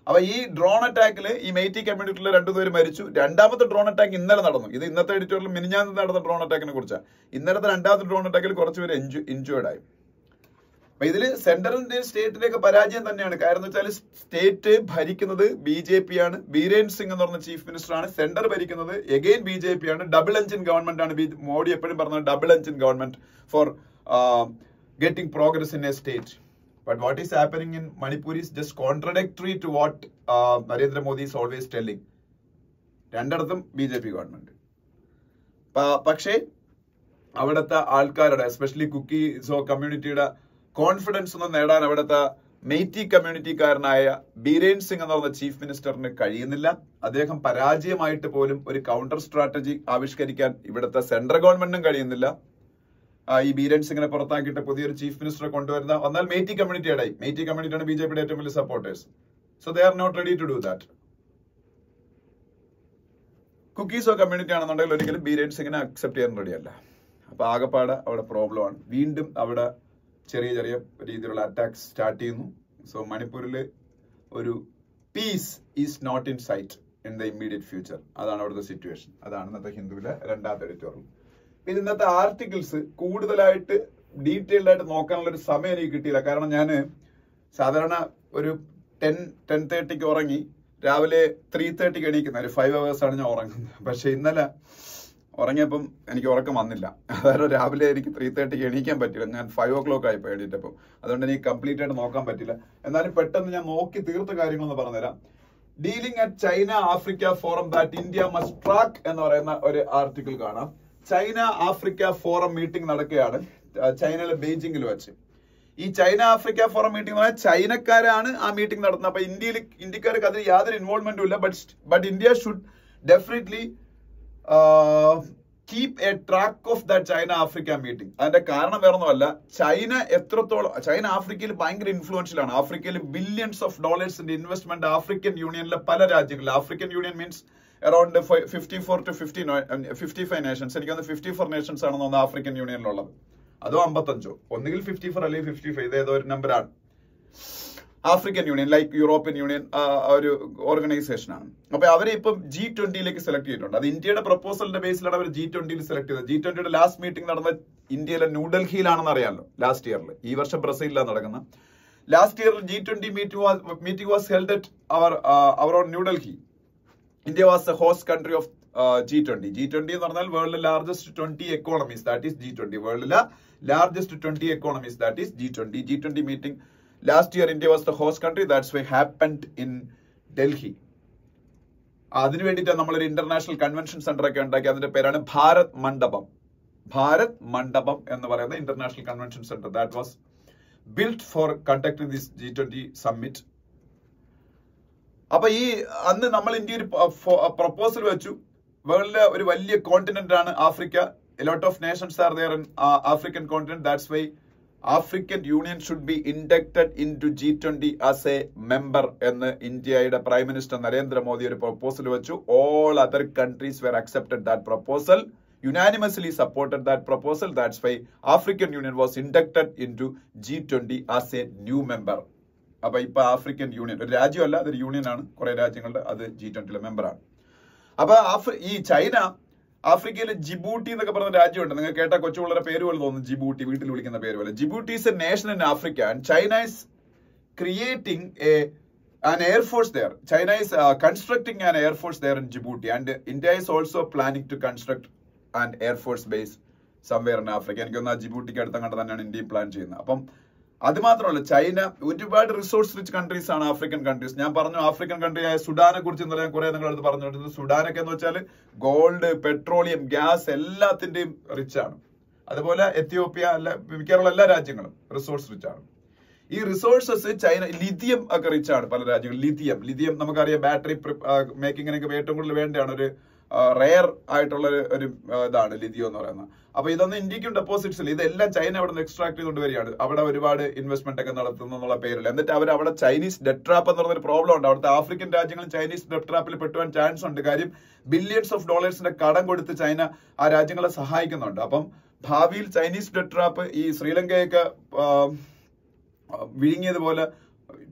അപ്പൊ ഈ ഡ്രോൺ അറ്റാക്കിൽ ഈ മെയ്റ്റി കമ്മ്യൂണിറ്റിയിലെ രണ്ടുപേര് മരിച്ചു രണ്ടാമത്തെ ഡ്രോൺ അറ്റാക്ക് ഇന്നലെ നടന്നു ഇത് ഇന്നത്തെ എഡിറ്റോറിയൽ മിനിഞ്ഞാന്ന് നടന്ന ഡ്രോൺ അറ്റാക്കിനെ കുറിച്ചാണ് ഇന്നലത്തെ രണ്ടാമത്തെ ഡ്രോൺ അറ്റാക്കിൽ കുറച്ചുപേര് ഇഞ്ചുവേർഡ് ആയി അപ്പൊ ഇതില് സെൻട്രലിന്റെ സ്റ്റേറ്റിലേക്ക് പരാജയം തന്നെയാണ് കാരണം എന്ന് വെച്ചാൽ സ്റ്റേറ്റ് ഭരിക്കുന്നത് ബി ജെ പി ആണ് ബീരേൻ സിംഗ് എന്ന് പറഞ്ഞ ചീഫ് മിനിസ്റ്റർ ആണ് സെന്റർ ഭരിക്കുന്നത് എഗെയിൻ ബി ജെ പി ആണ് ഡബിൾ എഞ്ചിൻ ഗവൺമെന്റ് ആണ് ബി- മോഡി എപ്പോഴും പറഞ്ഞത് double engine government for getting progress in A state but what is happening in Manipur is just contradictory to what Narendra Modi is always telling രണ്ടിടത്തും B J P government പക്ഷേ അവിടുത്തെ ആൾക്കാരുടെ especially Kuki so കമ്മ്യൂണിറ്റിയുടെ confidence ഒന്ന് നേടാൻ അവിടുത്തെ മെയ്റ്റി കമ്മ്യൂണിറ്റിക്കാരനായ ബീരേൻ സിംഗ് എന്ന് പറഞ്ഞ ചീഫ് മിനിസ്റ്ററിന് കഴിയുന്നില്ല അദ്ദേഹം പരാജയമായിട്ട് പോലും ഒരു കൗണ്ടർ സ്ട്രാറ്റജി ആവിഷ്കരിക്കാൻ ഇവിടുത്തെ സെൻട്രൽ ഗവൺമെന്റിനും കഴിയുന്നില്ല ആ, ഈ ബീരൻ സിംഗിനെ പുറത്താക്കിയിട്ട് പുതിയൊരു ചീഫ് മിനിസ്റ്ററെ കൊണ്ടുവരുന്ന വന്നാൽ മെയ്റ്റി കമ്മ്യൂണിറ്റിയുടെ മെയ്റ്റി കമ്മ്യൂണിറ്റിയാണ് ബി ജെ പിയുടെ ഏറ്റവും വലിയ supporters so they are not ready to do that കുക്കീസോ കമ്മ്യൂണിറ്റി ആണെന്നുണ്ടെങ്കിൽ ഒരിക്കലും ബീരേൻ സിംഗിനെ അക്സെപ്റ്റ് ചെയ്യാൻ റെഡിയല്ല അപ്പൊ ആകപ്പാടെ അവിടെ പ്രോബ്ലം ആണ് വീണ്ടും അവിടെ ചെറിയ ചെറിയ രീതിയിലുള്ള അറ്റാക്സ് സ്റ്റാർട്ട് ചെയ്യുന്നു സോ മണിപ്പൂരിൽ ഒരു peace is not in sight in the immediate future അതാണ് അവിടുത്തെ സിറ്റുവേഷൻ അതാണ് ഇന്നത്തെ ഹിന്ദുവിലെ രണ്ടാമത്തെ എഡിറ്റോറിയൽ പിന്നെ ഇന്നത്തെ ആർട്ടിക്കിൾസ് കൂടുതലായിട്ട് ഡീറ്റെയിൽഡ് ആയിട്ട് നോക്കാനുള്ള ഒരു സമയം എനിക്ക് കിട്ടിയില്ല കാരണം ഞാൻ സാധാരണ ഒരു ടെൻ ടെൻ തേർട്ടിക്ക് ഉറങ്ങി രാവിലെ ത്രീ തേർട്ടിക്ക് എണീക്കുന്ന ഒരു ഫൈവ് അവേഴ്സ് ആണ് ഞാൻ ഉറങ്ങുന്നത് പക്ഷെ ഇന്നലെ ഉറങ്ങിയപ്പം എനിക്ക് ഉറക്കം വന്നില്ല അതായത് രാവിലെ എനിക്ക് ത്രീ തേർട്ടിക്ക് എണീക്കാൻ പറ്റില്ല ഞാൻ ഫൈവ് ഓ ക്ലോക്ക് ആയിപ്പോ എണീറ്റപ്പോൾ അതുകൊണ്ട് എനിക്ക് കംപ്ലീറ്റ് ആയിട്ട് നോക്കാൻ പറ്റില്ല എന്നാലും പെട്ടെന്ന് ഞാൻ നോക്കി തീർത്ത കാര്യങ്ങളൊന്ന് പറഞ്ഞുതരാം dealing at China Africa forum that India must track എന്ന് പറയുന്ന ഒരു ആർട്ടിക്കിൾ കാണാം ചൈന ആഫ്രിക്ക ഫോറം മീറ്റിംഗ് നടക്കുകയാണ് ആ, ചൈനയിലെ ബെയ്ജിംഗിൽ വെച്ച് ഈ ചൈന ആഫ്രിക്ക ഫോറം മീറ്റിംഗ് എന്ന് പറഞ്ഞാൽ ചൈനക്കാരാണ് ആ മീറ്റിംഗ് നടത്തുന്നത് അപ്പൊ ഇന്ത്യയിൽ ഇന്ത്യക്കാർക്ക് അതിൽ യാതൊരു ഇൻവോൾവ്മെന്റും ഇല്ല but but India should definitely keep a track of the China Africa meeting അതിന്റെ കാരണം വേറൊന്നുമല്ല ചൈന എത്രത്തോളം ചൈന ആഫ്രിക്കയിൽ ഭയങ്കര ഇൻഫ്ലുവൻഷ്യൽ ആണ് ആഫ്രിക്കയിൽ ബില്യൺസ് ഓഫ് ഡോളേഴ്സിന്റെ ഇൻവെസ്റ്റ്മെന്റ് ആഫ്രിക്കൻ യൂണിയനിലെ പല രാജ്യങ്ങളിൽ African Union means around fifty four to fifty fifty five nations എനിക്ക് തോന്നുന്നു ഫിഫ്റ്റി ഫോർ നേഷൻസ് ആണെന്ന് തോന്നുന്നു ആഫ്രിക്കൻ യൂണിയനിലുള്ളത് അതോ അമ്പത്തഞ്ചോ ഒന്നുകിൽ ഫിഫ്റ്റി ഫോർ അല്ലെങ്കിൽ ഫിഫ്റ്റി ഫൈവ് ഇത് ഏതോ ഒരു നമ്പറാണ് African Union like European Union ആ, ഒരു ഓർഗനൈസേഷൻ ആണ് അപ്പൊ അവരെ ഇപ്പം ജി ട്വന്റിയിലേക്ക് സെലക്ട് ചെയ്തിട്ടുണ്ട് അത് ഇന്ത്യയുടെ പ്രപ്പോസലിന്റെ ബേസിലാണ് അവർ ജി ട്വന്റിയിൽ സെലക്ട് ചെയ്തത് ജി ട്വന്റിയുടെ ലാസ്റ്റ് മീറ്റിംഗ് നടന്ന ഇന്ത്യയിലെ ന്യൂഡൽഹിയിലാണെന്ന് അറിയാമല്ലോ ലാസ്റ്റ് ഇയറിൽ ഈ വർഷം ബ്രസീലിലാണ് നടക്കുന്നത് ലാസ്റ്റ് ഇയറിൽ G twenty meeting was held at our our on New Delhi India was the host country of G twenty G twenty എന്ന് പറഞ്ഞാൽ വേൾഡിലെ largest twenty economies that is G twenty വേൾഡിലെ largest twenty economies that is G twenty G twenty meeting last year India was the host country that's why happened in Delhi അതിനു വേണ്ടിയിട്ടാണ് നമ്മളൊരു international convention centre ഒക്കെ ഉണ്ടാക്കി അതിന്റെ പേരാണ് ഭാരത് മണ്ഡപം ഭാരത് മണ്ഡപം എന്ന് പറയുന്ന international convention centre that was build for conducting this G twenty summit അപ്പൊ ഈ അന്ന് നമ്മൾ ഇന്ത്യ ഒരു പ്രപ്പോസൽ വെച്ചു വേൾഡിലെ ഒരു വലിയ കോണ്ടിനെന്റ് ആണ് Africa lot of Nations are there in African continent that's why African union should be inducted in to G twenty as A member എന്ന് ഇന്ത്യയുടെ പ്രൈം മിനിസ്റ്റർ നരേന്ദ്രമോദി ഒരു പ്രപ്പോസൽ വെച്ചു all other countries were accepted that proposal unanimously supported that proposal. That's why African Union was inducted into G20 as a new member. അപ്പൊ ഇപ്പൊ African union ഒരു രാജ്യമല്ല അതൊരു union ആണ് കുറെ രാജ്യങ്ങളുടെ അത് ജി ട്വന്റിയിലെ മെമ്പറാണ് അപ്പൊ ആഫ്രി ഈ ചൈന ആഫ്രിക്കയിലെ ജിബൂട്ടി എന്നൊക്കെ പറഞ്ഞ രാജ്യമുണ്ട് നിങ്ങൾ കേട്ട കൊച്ചുപിള്ളേരെ പേര് പോലെ തോന്നുന്നു ജിബൂട്ടി വീട്ടിൽ വിളിക്കുന്ന പേര് പോലെ Djibouti is a nation in Africa and China is creating a an air force there. China is uh, constructing an air force there in Djibouti, and India is also planning to construct an air force base somewhere in Africa. എനിക്ക് തോന്നുന്നു ജിബൂട്ടിക്ക് അടുത്ത കണ്ട് തന്നെയാണ് ഇന്ത്യയും plan ചെയ്യുന്നത് അപ്പം അത് മാത്രമല്ല ചൈന ഒരുപാട് റിസോഴ്സ് റിച്ച് കൺട്രീസ് ആണ് ആഫ്രിക്കൻ കൺട്രീസ് ഞാൻ പറഞ്ഞു ആഫ്രിക്കൻ കൺട്രി ആയ സുഡാനെ കുറിച്ച് ഇന്നലെ ഞാൻ കുറെ നിങ്ങളടുത്ത് പറഞ്ഞിട്ടുണ്ട് സുഡാനൊക്കെ എന്ന് വെച്ചാൽ ഗോൾഡ് പെട്രോളിയം ഗ്യാസ് എല്ലാത്തിന്റെയും റിച്ച് ആണ് അതുപോലെ എത്യോപ്യ അല്ല മിക്കവാറുള്ള എല്ലാ രാജ്യങ്ങളും റിസോഴ്സ് റിച്ച് ആണ് ഈ റിസോഴ്സസ് ചൈന ലിഥിയം ഒക്കെ റിച്ച് ആണ് പല രാജ്യങ്ങളും ലിഥിയം ലിഥിയം നമുക്കറിയാം ബാറ്ററി മേക്കിങ്ങിനൊക്കെ ഏറ്റവും കൂടുതൽ വേണ്ടതാണ് ഒരു റെയർ ആയിട്ടുള്ള ഒരു- ഒരു ആ, ഇതാണ് ലിഥിയം എന്ന് പറയുന്നത് അപ്പൊ ഇതൊന്നും ഇന്ത്യക്കും ഡെപ്പോസിറ്റ്സ് ഇല്ല ഇതെല്ലാം ചൈന അവിടെ നിന്ന് എക്സ്ട്രാക്ട് ചെയ്തുകൊണ്ട് വരികയാണ് അവിടെ ഒരുപാട് ഇൻവെസ്റ്റ്മെന്റ് ഒക്കെ നടത്തുന്നു എന്നുള്ള പേരിൽ എന്നിട്ട് അവർ അവിടെ ചൈനീസ് ഡെറ്റ് ട്രാപ്പ് എന്ന് പറഞ്ഞൊരു പ്രോബ്ലം ഉണ്ട് അവിടുത്തെ ആഫ്രിക്കൻ രാജ്യങ്ങൾ ചൈനീസ് ഡെറ്റ് ട്രാപ്പിൽ പെട്ടുവാൻ ചാൻസ് ഉണ്ട് കാര്യം ബില്യൺസ് ഓഫ് ഡോളേഴ്സിന്റെ കടം കൊടുത്ത് ചൈന ആ രാജ്യങ്ങളെ സഹായിക്കുന്നുണ്ട് അപ്പം ഭാവിയിൽ ചൈനീസ് ഡെറ്റ് ട്രാപ്പ് ഈ ശ്രീലങ്കയൊക്കെ ആ, വിഴുങ്ങിയതുപോലെ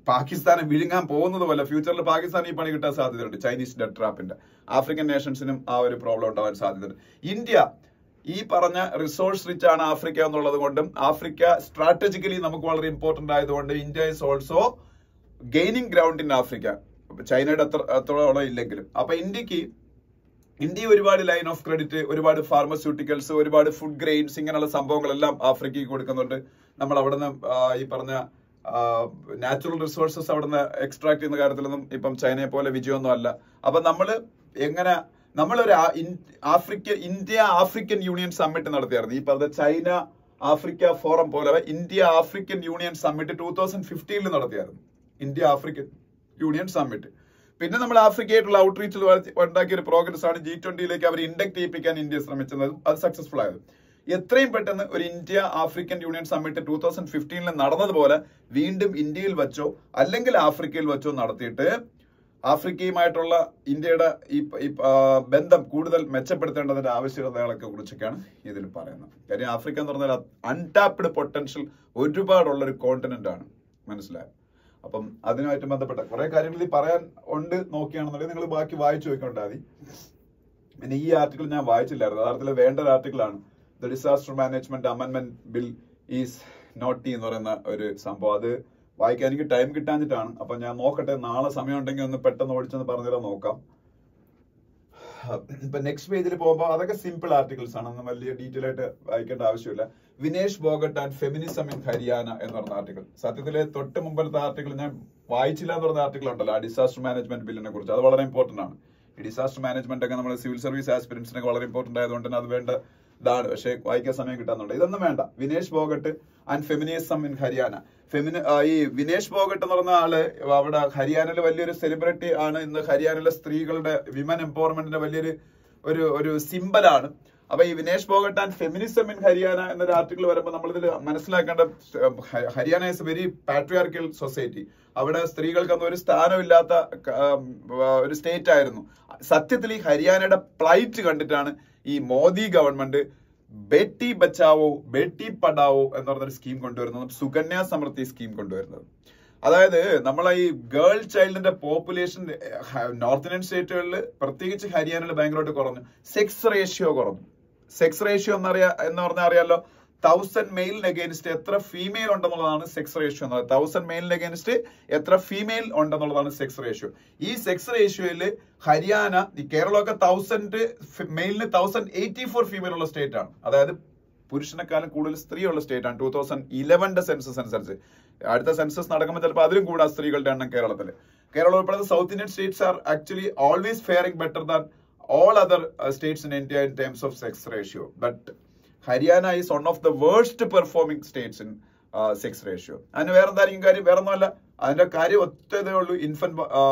പാകിസ്ഥാനെ വിഴുങ്ങാൻ പോകുന്നത് പോലെ ഫ്യൂച്ചറിൽ പാകിസ്ഥാൻ ഈ പണി കിട്ടാൻ സാധ്യതയുണ്ട് ചൈനീസ് ഡെറ്റ് ട്രാപ്പിന്റെ ആഫ്രിക്കൻ നേഷൻസിനും ആ ഒരു പ്രോബ്ലം ഉണ്ടാവാൻ സാധ്യതയുണ്ട് ഇന്ത്യ ഈ പറഞ്ഞ റിസോഴ്സ് റിച്ച് ആണ് ആഫ്രിക്ക എന്നുള്ളത് കൊണ്ടും ആഫ്രിക്ക സ്ട്രാറ്റജിക്കലി നമുക്ക് വളരെ ഇമ്പോർട്ടന്റ് ആയതുകൊണ്ട് India is also gaining ground in Africa ചൈനയുടെ അത്ര അത്രോളം ഇല്ലെങ്കിലും അപ്പൊ ഇന്ത്യക്ക് ഇന്ത്യ ഒരുപാട് ലൈൻ ഓഫ് ക്രെഡിറ്റ് ഒരുപാട് ഫാർമസ്യൂട്ടിക്കൽസ് ഒരുപാട് ഫുഡ് ഗ്രെയിൻസ് ഇങ്ങനെയുള്ള സംഭവങ്ങളെല്ലാം ആഫ്രിക്കയ്ക്ക് കൊടുക്കുന്നുണ്ട് നമ്മൾ അവിടുന്ന് ആ, ഈ പറഞ്ഞ നാച്ചുറൽ റിസോഴ്സസ് അവിടുന്ന് എക്സ്ട്രാക്ട് ചെയ്യുന്ന കാര്യത്തിലൊന്നും ഇപ്പം ചൈനയെ പോലെ വിജയമൊന്നും അല്ല അപ്പൊ നമ്മൾ എങ്ങനെ നമ്മളൊരു ആ- ഇൻ- Africa India African Union summit നടത്തിയായിരുന്നു ഈ പറഞ്ഞ ചൈന ആഫ്രിക്ക ഫോറം പോലെ India African Union summit two thousand ഫിഫ്റ്റീനിൽ നടത്തിയായിരുന്നു ഇന്ത്യ ആഫ്രിക്കൻ യൂണിയൻ സമ്മിറ്റ് പിന്നെ നമ്മൾ ആഫ്രിക്കയായിട്ടുള്ള ഔട്ട്റീച്ചിൽ ഉണ്ടാക്കിയ ഒരു പ്രോഗ്രസ് ആണ് ജി ട്വന്റിയിലേക്ക് അവർ ഇൻഡക്ട് ചെയ്യിപ്പിക്കാൻ ഇന്ത്യ ശ്രമിച്ചത് അത് സക്സസ്ഫുൾ ആയത് എത്രയും പെട്ടെന്ന് ഒരു India African Union summit two thousand ഫിഫ്റ്റീനിൽ നടന്നതുപോലെ വീണ്ടും ഇന്ത്യയിൽ വെച്ചോ അല്ലെങ്കിൽ ആഫ്രിക്കയിൽ വെച്ചോ നടത്തിയിട്ട് ആഫ്രിക്കയുമായിട്ടുള്ള ഇന്ത്യയുടെ ഈ ഈ, ആ, ബന്ധം കൂടുതൽ മെച്ചപ്പെടുത്തേണ്ടതിന്റെ ആവശ്യകതകളൊക്കെ കുറിച്ചൊക്കെയാണ് ഇതിൽ പറയുന്നത് കാര്യം ആഫ്രിക്ക എന്ന് പറഞ്ഞാൽ അൺടാപ്ഡ് പൊട്ടൻഷ്യൽ ഒരുപാടുള്ള ഒരു കോണ്ടിനെന്റ് ആണ് മനസ്സിലായോ അപ്പം അതിനുമായിട്ട് ബന്ധപ്പെട്ട കുറെ കാര്യങ്ങൾ ഇതിൽ പറയാൻ ഉണ്ട് നോക്കിയാണെന്നുണ്ടെങ്കിൽ നിങ്ങൾ ബാക്കി വായിച്ചു നോക്കിക്കൊണ്ടാൽ മതി പിന്നെ ഈ ആർട്ടിക്കിൾ ഞാൻ വായിച്ചില്ലായിരുന്നു യഥാർത്ഥത്തിൽ വേണ്ട ഒരു ആർട്ടിക്കിളാണ് the disaster management amendment bill is നോട്ടി എന്ന് പറയുന്ന ഒരു സംഭവം അത് വായിക്കാൻ എനിക്ക് ടൈം കിട്ടാഞ്ഞിട്ടാണ് അപ്പൊ ഞാൻ നോക്കട്ടെ നാളെ സമയം ഉണ്ടെങ്കിൽ ഒന്ന് പെട്ടെന്ന് ഓടിച്ചെന്ന് പറഞ്ഞുതരാൻ നോക്കാം ഇപ്പൊ നെക്സ്റ്റ് പേജിൽ പോകുമ്പോൾ അതൊക്കെ സിമ്പിൾ ആർട്ടിക്കിൾസ് ആണ് ഒന്നും വലിയ ഡീറ്റെയിൽ ആയിട്ട് വായിക്കേണ്ട ആവശ്യമില്ല Vinesh Phogat and feminism in Haryana എന്ന് പറഞ്ഞ ആർട്ടിക്കിൾ സത്യത്തില് തൊട്ട് മുമ്പത്തെ ആർട്ടിക്കിൾ ഞാൻ വായിച്ചില്ല എന്ന് പറഞ്ഞ ആർട്ടിക്കിൾ ഉണ്ടല്ലോ ആ ഡിസാസ്റ്റർ മാനേജ്മെന്റ് ബില്ലിനെ കുറിച്ച് അത് വളരെ ഇമ്പോർട്ടന്റ് ആണ് ഈ ഡിസാസ്റ്റർ മാനേജ്മെന്റ് ഒക്കെ നമ്മൾ സിവിൽ സർവീസ് ആസ്പിരൻസിനൊക്കെ വളരെ ഇമ്പോർട്ടന്റ് ആയതുകൊണ്ട് തന്നെ അത് വേണ്ട ഇതാണ് പക്ഷേ വായിക്കാൻ സമയം കിട്ടാന്നുണ്ട് ഇതൊന്നും വേണ്ട Vinesh Phogat and feminism in Haryana ഫെമിനി ആ, ഈ വിനേഷ് ബോഗട്ട് എന്ന് പറഞ്ഞ ആള് അവിടെ ഹരിയാനയിലെ വലിയൊരു സെലിബ്രിറ്റി ആണ് ഇന്ന് ഹരിയാനയിലെ സ്ത്രീകളുടെ വിമൻ എംപവർമെന്റിന്റെ വലിയൊരു ഒരു ഒരു സിമ്പലാണ് അപ്പൊ ഈ Vinesh Phogat and feminism in Haryana എന്നൊരു ആർട്ടിക്കിൾ വരുമ്പോൾ നമ്മളിതിൽ മനസ്സിലാക്കേണ്ട ഹ- Haryana is very patriarchal society അവിടെ സ്ത്രീകൾക്കൊന്നും ഒരു സ്ഥാനമില്ലാത്ത ക- ആ, ഒരു സ്റ്റേറ്റ് ആയിരുന്നു സത്യത്തിൽ ഈ ഹരിയാനയുടെ പ്ലൈറ്റ് കണ്ടിട്ടാണ് ഈ മോദി ഗവൺമെന്റ് ബേട്ടി ബച്ചാവോ ബേട്ടി പഠാവോ എന്ന് പറഞ്ഞൊരു സ്കീം കൊണ്ടുവരുന്നതും സുകന്യ സമൃദ്ധി സ്കീം കൊണ്ടുവരുന്നത് അതായത് നമ്മളെ ഈ ഗേൾ ചൈൽഡിന്റെ പോപ്പുലേഷൻ നോർത്ത് ഇന്ത്യൻ സ്റ്റേറ്റുകളിൽ പ്രത്യേകിച്ച് ഹരിയാനയിൽ ഭയങ്കരമായിട്ട് കുറഞ്ഞു സെക്സ് റേഷ്യോ കുറഞ്ഞു സെക്സ് റേഷ്യോ എന്നറിയാ എന്ന് പറഞ്ഞാൽ അറിയാലോ തൗസൻഡ് മെയിലിന് അഗേൻസ്റ്റ് എത്ര ഫീമെയിൽ ഉണ്ടെന്നുള്ളതാണ് സെക്സ് റേഷ്യോ എന്നുള്ളത് തൗസൻഡ് മെയിലിന് അഗേൻസ്റ്റ് എത്ര ഫീമെയിൽ ഉണ്ടെന്നുള്ളതാണ് സെക്സ് റേഷ്യോ ഈ സെക്സ് റേഷ്യോയിൽ ഹരിയാന ഈ കേരളമൊക്കെ തൗസൻഡ് മെയിലിന് തൗസൻഡ് എയ്റ്റി ഫോർ ഫീമെയിൽ ഉള്ള സ്റ്റേറ്റ് ആണ് അതായത് പുരുഷനെക്കാളും കൂടുതൽ സ്ത്രീയുള്ള സ്റ്റേറ്റ് ആണ് ടൂ തൗസൻഡ് ഇലവന്റെ സെൻസസ് അനുസരിച്ച് അടുത്ത സെൻസസ് നടക്കുമ്പോൾ ചിലപ്പോൾ അതിലും കൂടാ സ്ത്രീകളുടെ എണ്ണം കേരളത്തിൽ കേരളം ഉൾപ്പെടുന്ന south Indian states are actually always faring better than all other states in India in terms of sex ratio but Haryana is one of the worst performing states in sex ratio അതിന് വേറെ എന്തായിരിക്കും കാര്യം വേറെ ഒന്നുമല്ല അതിന്റെ കാര്യം ഒറ്റതേ ഉള്ളൂ ഇൻഫന്റ്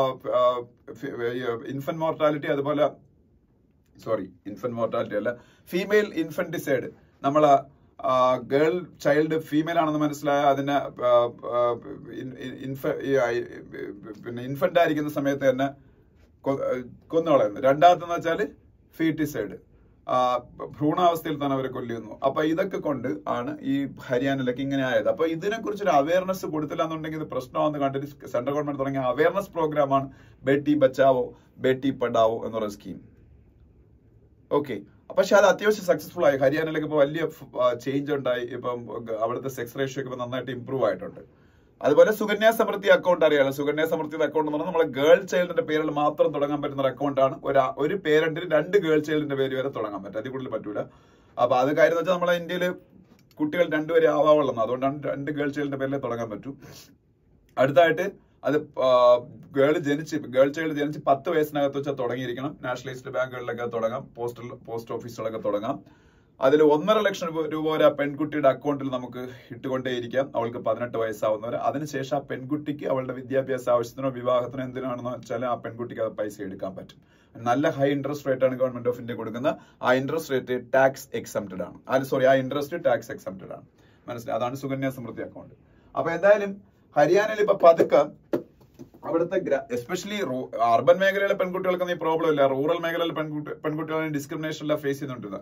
ഇൻഫന്റ് മോർട്ടാലിറ്റി അതുപോലെ സോറി ഇൻഫന്റ് മോർട്ടാലിറ്റി അല്ല ഫീമെയിൽ ഇൻഫന്റിസൈഡ് നമ്മളെ ഗേൾ ചൈൽഡ് ഫീമെയിൽ ആണെന്ന് മനസ്സിലായ അതിനെ ആ, ആ, ഇൻ- ഇൻ- ഇൻഫ- ഈ, ആ, പിന്നെ ഇൻഫന്റ് ആയിരിക്കുന്ന സമയത്ത് തന്നെ കൊ- കൊന്നുകളയുന്നു രണ്ടാമത്തെന്ന് വെച്ചാല് ഫീറ്റിസൈഡ് ഭ്രൂണാവസ്ഥയിൽ തന്നെ അവരെ കൊല്ലുന്നു അപ്പൊ ഇതൊക്കെ കൊണ്ട് ആണ് ഈ ഹരിയാനയിലൊക്കെ ഇങ്ങനെ ആയത് അപ്പൊ ഇതിനെ കുറിച്ച് ഒരു അവയർനെസ് കൊടുത്തില്ല എന്നുണ്ടെങ്കിൽ ഇത് പ്രശ്നമാണെന്ന് കണ്ടിട്ട് സെൻട്രൽ ഗവൺമെന്റ് തുടങ്ങിയ അവയർനെസ് പ്രോഗ്രാമാണ് ബേട്ടി ബച്ചാവോ ബേട്ടി പഠാവോ എന്നുള്ള സ്കീം ഓക്കെ പക്ഷെ അത് അത്യാവശ്യം സക്സസ്ഫുൾ ആയി ഹരിയാനയിലൊക്കെ ഇപ്പൊ വലിയ ചേഞ്ച് ഉണ്ടായി ഇപ്പം അവിടുത്തെ സെക്സ് റേഷ്യോ ഒക്കെ ഇപ്പൊ നന്നായിട്ട് ഇമ്പ്രൂവ് ആയിട്ടുണ്ട് അതുപോലെ സുകന്യ സമൃദ്ധി അക്കൗണ്ട് അറിയാലോ സുകന്യ സമൃദ്ധി അക്കൗണ്ട് എന്ന് പറഞ്ഞാൽ നമ്മളെ ഗേൾ ചൈൽഡിന്റെ പേരിൽ മാത്രം തുടങ്ങാൻ പറ്റുന്ന ഒരു അക്കൗണ്ടാണ് ഒരു ഒരു പേരന്റിന് രണ്ട് ഗേൾ ചൈൽഡിന്റെ പേര് വരെ തുടങ്ങാൻ പറ്റും അതിൽ കൂടുതൽ പറ്റൂല അപ്പൊ അത് കാര്യം എന്ന് വെച്ചാൽ നമ്മളെ ഇന്ത്യയിൽ കുട്ടികൾ രണ്ടുപേരെ ആവാവുള്ളൂ അതുകൊണ്ടാണ് രണ്ട് ഗേൾ ചൈൽഡിന്റെ പേരിൽ തുടങ്ങാൻ പറ്റൂ അടുത്തായിട്ട് അത് ഗേൾ ജനിച്ച് ഗേൾ ചൈൽഡ് ജനിച്ച് പത്ത് വയസ്സിനകത്ത് വെച്ചാൽ തുടങ്ങിയിരിക്കണം നാഷണലൈസ്ഡ് ബാങ്കുകളിലൊക്കെ തുടങ്ങാം പോസ്റ്റൽ പോസ്റ്റ് ഓഫീസുകളൊക്കെ തുടങ്ങാം അതിൽ ഒന്നര ലക്ഷം രൂപ രൂപ വരെ ആ പെൺകുട്ടിയുടെ അക്കൗണ്ടിൽ നമുക്ക് ഇട്ടുകൊണ്ടേയിരിക്കാം അവൾക്ക് പതിനെട്ട് വയസ്സാവുന്നവരെ അതിനുശേഷം ആ പെൺകുട്ടിക്ക് അവളുടെ വിദ്യാഭ്യാസ ആവശ്യത്തിനോ വിവാഹത്തിനോ എന്തിനാണെന്ന് വെച്ചാൽ ആ പെൺകുട്ടിക്ക് അത് പൈസ എടുക്കാൻ പറ്റും നല്ല ഹൈ ഇൻട്രസ്റ്റ് റേറ്റ് ആണ് ഗവൺമെന്റ് ഓഫ് ഇന്ത്യ കൊടുക്കുന്നത് ആ ഇൻട്രസ്റ്റ് റേറ്റ് ടാക്സ് എക്സംപ്റ്റഡ് ആണ് അത് സോറി ആ ഇൻട്രസ്റ്റ് ടാക്സ് എക്സംപ്റ്റഡ് ആണ് മനസ്സിലായി അതാണ് സുകന്യ സമൃദ്ധി അക്കൗണ്ട് അപ്പൊ എന്തായാലും ഹരിയാനയിൽ ഇപ്പൊ പതുക്കെ അവിടുത്തെ എസ്പെഷ്യലി അർബൻ മേഖലയിലെ പെൺകുട്ടികൾക്കൊന്നും ഈ പ്രോബ്ലം ഇല്ല റൂറൽ മേഖലയിലെ പെൺകുട്ടി പെൺകുട്ടികളെ ഡിസ്ക്രിമിനേഷൻ എല്ലാം ഫേസ് ചെയ്തുകൊണ്ടിരുന്നത്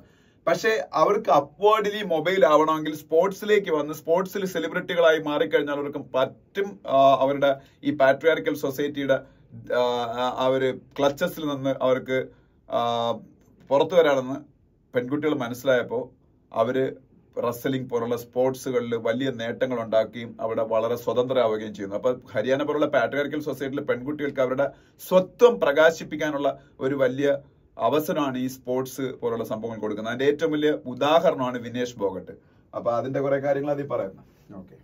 പക്ഷേ അവർക്ക് അപ്വേർഡിലി മൊബൈൽ ആവണമെങ്കിൽ സ്പോർട്സിലേക്ക് വന്ന് സ്പോർട്സിൽ സെലിബ്രിറ്റികളായി മാറിക്കഴിഞ്ഞാൽ അവർക്ക് പറ്റും ആ, അവരുടെ ഈ പാട്രിയാർക്കൽ സൊസൈറ്റിയുടെ ആ ഒരു ക്ലച്ചസിൽ നിന്ന് അവർക്ക് ആ, പുറത്തു വരാണെന്ന് പെൺകുട്ടികൾ മനസ്സിലായപ്പോൾ അവര് റസലിംഗ് പോലുള്ള സ്പോർട്സുകളിൽ വലിയ നേട്ടങ്ങൾ ഉണ്ടാക്കുകയും അവിടെ വളരെ സ്വതന്ത്രരാവുകയും ചെയ്യുന്നു അപ്പൊ ഹരിയാന പോലുള്ള പാട്രിയാർക്കൽ സൊസൈറ്റിയിലെ പെൺകുട്ടികൾക്ക് അവരുടെ സ്വത്വം പ്രകാശിപ്പിക്കാനുള്ള ഒരു വലിയ അവസരമാണ് ഈ സ്പോർട്സ് പോലുള്ള സംഭവങ്ങൾ കൊടുക്കുന്നത് അതിന്റെ ഏറ്റവും വലിയ ഉദാഹരണമാണ് വിനേഷ് ബോഗട്ട് അപ്പൊ അതിന്റെ കുറെ കാര്യങ്ങൾ അതിൽ പറയുന്നു ഓക്കെ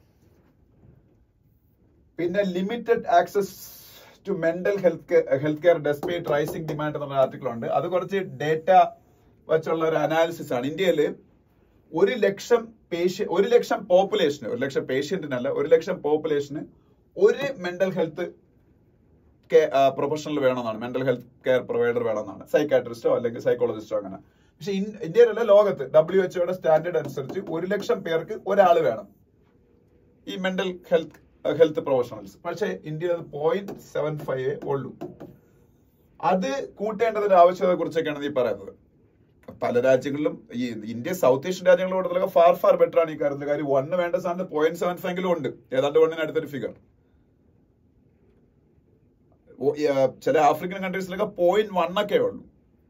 പിന്നെ limited access to mental health health care desperate rising demand എന്നുള്ള ആർട്ടിക്കിൾ ഉണ്ട് അത് കുറച്ച് ഡേറ്റ വെച്ചുള്ള ഒരു അനാലിസിസ് ആണ് ഇന്ത്യയിൽ ഒരു ലക്ഷം പേഷ്യ ഒരു ലക്ഷം പോപ്പുലേഷന് ഒരു ലക്ഷം പേഷ്യന്റിനല്ല ഒരു ലക്ഷം പോപ്പുലേഷന് ഒരു മെന്റൽ ഹെൽത്ത് പ്രൊഫഷണൽ വേണമെന്നാണ് മെന്റൽ ഹെൽത്ത് കെയർ പ്രൊവൈഡർ വേണമെന്നാണ് സൈക്കാട്രിസ്റ്റോ അല്ലെങ്കിൽ സൈക്കോളജിസ്റ്റോ അങ്ങനെ പക്ഷെ ഇൻ- ഇന്ത്യയിലല്ല ലോകത്ത് ഡബ്ല്യു എച്ച്ഒയുടെ സ്റ്റാൻഡേർഡ് അനുസരിച്ച് ഒരു ലക്ഷം പേർക്ക് ഒരാൾ വേണം ഈ മെന്റൽ ഹെൽത്ത് ഹെൽത്ത് പ്രൊഫഷണൽസ് പക്ഷേ ഇന്ത്യയിൽ പോയിന്റ് സെവൻ ഫൈവ് ഉള്ളൂ അത് കൂട്ടേണ്ടതിന്റെ ആവശ്യകതയെ കുറിച്ചൊക്കെയാണ് ഈ പറയുന്നത് പല രാജ്യങ്ങളിലും ഈ ഇന്ത്യ സൗത്ത് ഏഷ്യൻ രാജ്യങ്ങളോട് ഫാർ ഫാർ ബെറ്റർ ആണ് ഈ കാര്യത്തിൽ കാര്യം വണ്ണ് വേണ്ട സ്ഥാനത്ത് പോയിന്റ് സെവൻ ഫൈവിലും ഉണ്ട് ഏതാണ്ട് വണ്ണിന് അടുത്തൊരു ഫിഗർ ചില ആഫ്രിക്കൻ കൺട്രീസിലൊക്കെ പോയിന്റ് വൺ ഒക്കെ ഉള്ളൂ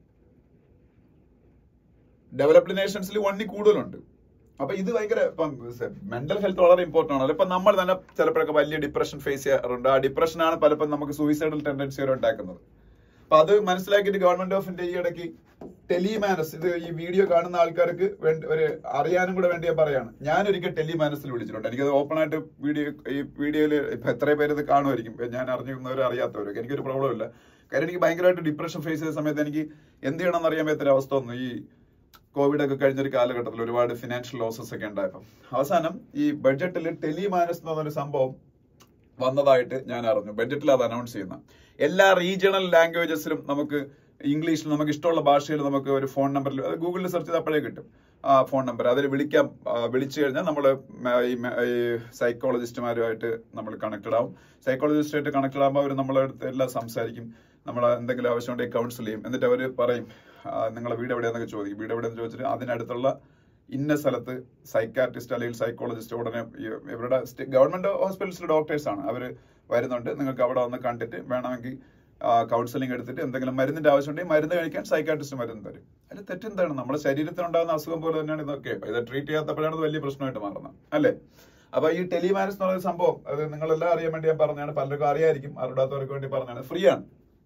ഡെവലപ്ഡ് നേഷൻസിൽ വണ്ണി കൂടുതലുണ്ട് അപ്പൊ ഇത് ഭയങ്കര ഇപ്പം മെന്റൽ ഹെൽത്ത് വളരെ ഇമ്പോർട്ടന്റ് ആണ് ഇപ്പൊ നമ്മൾ തന്നെ ചിലപ്പോഴൊക്കെ വലിയ ഡിപ്രഷൻ ഫേസ് ചെയ്യാറുണ്ട് ആ ഡിപ്രഷൻ ആണ് പലപ്പോഴും നമുക്ക് സൂയിസൈഡൽ ടെൻഡൻസി വരെ ഉണ്ടാക്കുന്നത് അപ്പൊ അത് മനസ്സിലാക്കിയിട്ട് ഗവൺമെന്റ് ഓഫ് ഇന്ത്യ ഈ ഇടയ്ക്ക് ടെലിമാനസ് ഇത് ഈ വീഡിയോ കാണുന്ന ആൾക്കാർക്ക് വേണ്ടി ഒരു അറിയാനും കൂടെ വേണ്ടി ഞാൻ പറയാണ് ഞാൻ ഒരിക്കൽ ടെലിമാനസിൽ വിളിച്ചിട്ടുണ്ട് എനിക്കത് ഓപ്പൺ ആയിട്ട് വീഡിയോ ഈ വീഡിയോയിൽ ഇപ്പൊ എത്ര പേര് ഇത് കാണുമായിരിക്കും ഞാൻ അറിഞ്ഞവരും അറിയാത്തവരൊക്കെ എനിക്കൊരു പ്രോബ്ലം ഇല്ല കാര്യം എനിക്ക് ഭയങ്കരമായിട്ട് ഡിപ്രഷൻ ഫേസ് ചെയ്ത സമയത്ത് എനിക്ക് എന്ത് ചെയ്യണമെന്ന് അറിയാൻ പറ്റുന്ന അവസ്ഥ വന്നു ഈ കോവിഡ് ഒക്കെ കഴിഞ്ഞൊരു കാലഘട്ടത്തിൽ ഒരുപാട് ഫിനാൻഷ്യൽ ലോസസ് ഒക്കെ ഉണ്ടായപ്പം അവസാനം ഈ ബഡ്ജറ്റിൽ ടെലിമാനസ് എന്ന് പറഞ്ഞൊരു സംഭവം വന്നതായിട്ട് ഞാൻ അറിഞ്ഞു ബഡ്ജറ്റിൽ അത് അനൗൺസ് ചെയ്യുന്ന എല്ലാ റീജിയണൽ ലാംഗ്വേജസിലും നമുക്ക് ഇംഗ്ലീഷിൽ നമുക്ക് ഇഷ്ടമുള്ള ഭാഷയിൽ നമുക്ക് ഒരു ഫോൺ നമ്പറിൽ അത് ഗൂഗിളിൽ സെർച്ച് ചെയ്ത് അപ്പോഴേ കിട്ടും ആ ഫോൺ നമ്പർ അതിൽ വിളിക്കാം ആ, വിളിച്ചു കഴിഞ്ഞാൽ നമ്മൾ ഈ മ- ഈ സൈക്കോളജിസ്റ്റുമാരുമായിട്ട് നമ്മൾ കണക്റ്റഡ് ആവും സൈക്കോളജിസ്റ്റുമായിട്ട് കണക്റ്റഡ് ആകുമ്പോൾ അവർ നമ്മളെ അടുത്ത് എല്ലാം സംസാരിക്കും നമ്മൾ എന്തെങ്കിലും ആവശ്യമുണ്ടെങ്കിൽ കൗൺസിൽ ചെയ്യും എന്നിട്ട് അവർ പറയും ആ, നിങ്ങളെ വീട് എവിടെയാന്നൊക്കെ ചോദിക്കും വീട് എവിടെയെന്ന് ചോദിച്ചിട്ട് അതിനടുത്തുള്ള ഇന്ന സ്ഥലത്ത് സൈക്കാട്രിസ്റ്റ് അല്ലെങ്കിൽ സൈക്കോളജിസ്റ്റ് ഉടനെ ഈ ഇവരുടെ ഗവൺമെന്റ് ഹോസ്പിറ്റൽസിലെ ഡോക്ടേഴ്സ് ആണ് അവർ വരുന്നുണ്ട് നിങ്ങൾക്ക് അവിടെ വന്ന് കണ്ടിട്ട് വേണമെങ്കിൽ കൗൺസിലിംഗ് എടുത്തിട്ട് എന്തെങ്കിലും മരുന്നിന്റെ ആവശ്യമുണ്ടെങ്കിൽ മരുന്ന് കഴിക്കാൻ സൈക്കാട്രിസ്റ്റ് മരുന്ന് തരും അതിൽ തെറ്റെന്താണ് നമ്മുടെ ശരീരത്തിനുണ്ടാകുന്ന അസുഖം പോലെ തന്നെയാണ് ഇതൊക്കെ ഇത് ട്രീറ്റ് ചെയ്യാത്തപ്പോഴാണ് ഇത് വലിയ പ്രശ്നമായിട്ട് മാറുന്നത് അല്ലേ അപ്പൊ ഈ ടെലിമാനസ് എന്ന് പറയുന്ന സംഭവം അത് നിങ്ങളെല്ലാം അറിയാൻ വേണ്ടി ഞാൻ പറഞ്ഞാണ് പലർക്കും അറിയായിരിക്കും അറിയാത്തവർക്ക് വേണ്ടി പറഞ്ഞാണ് ഫ്രീ ആണ്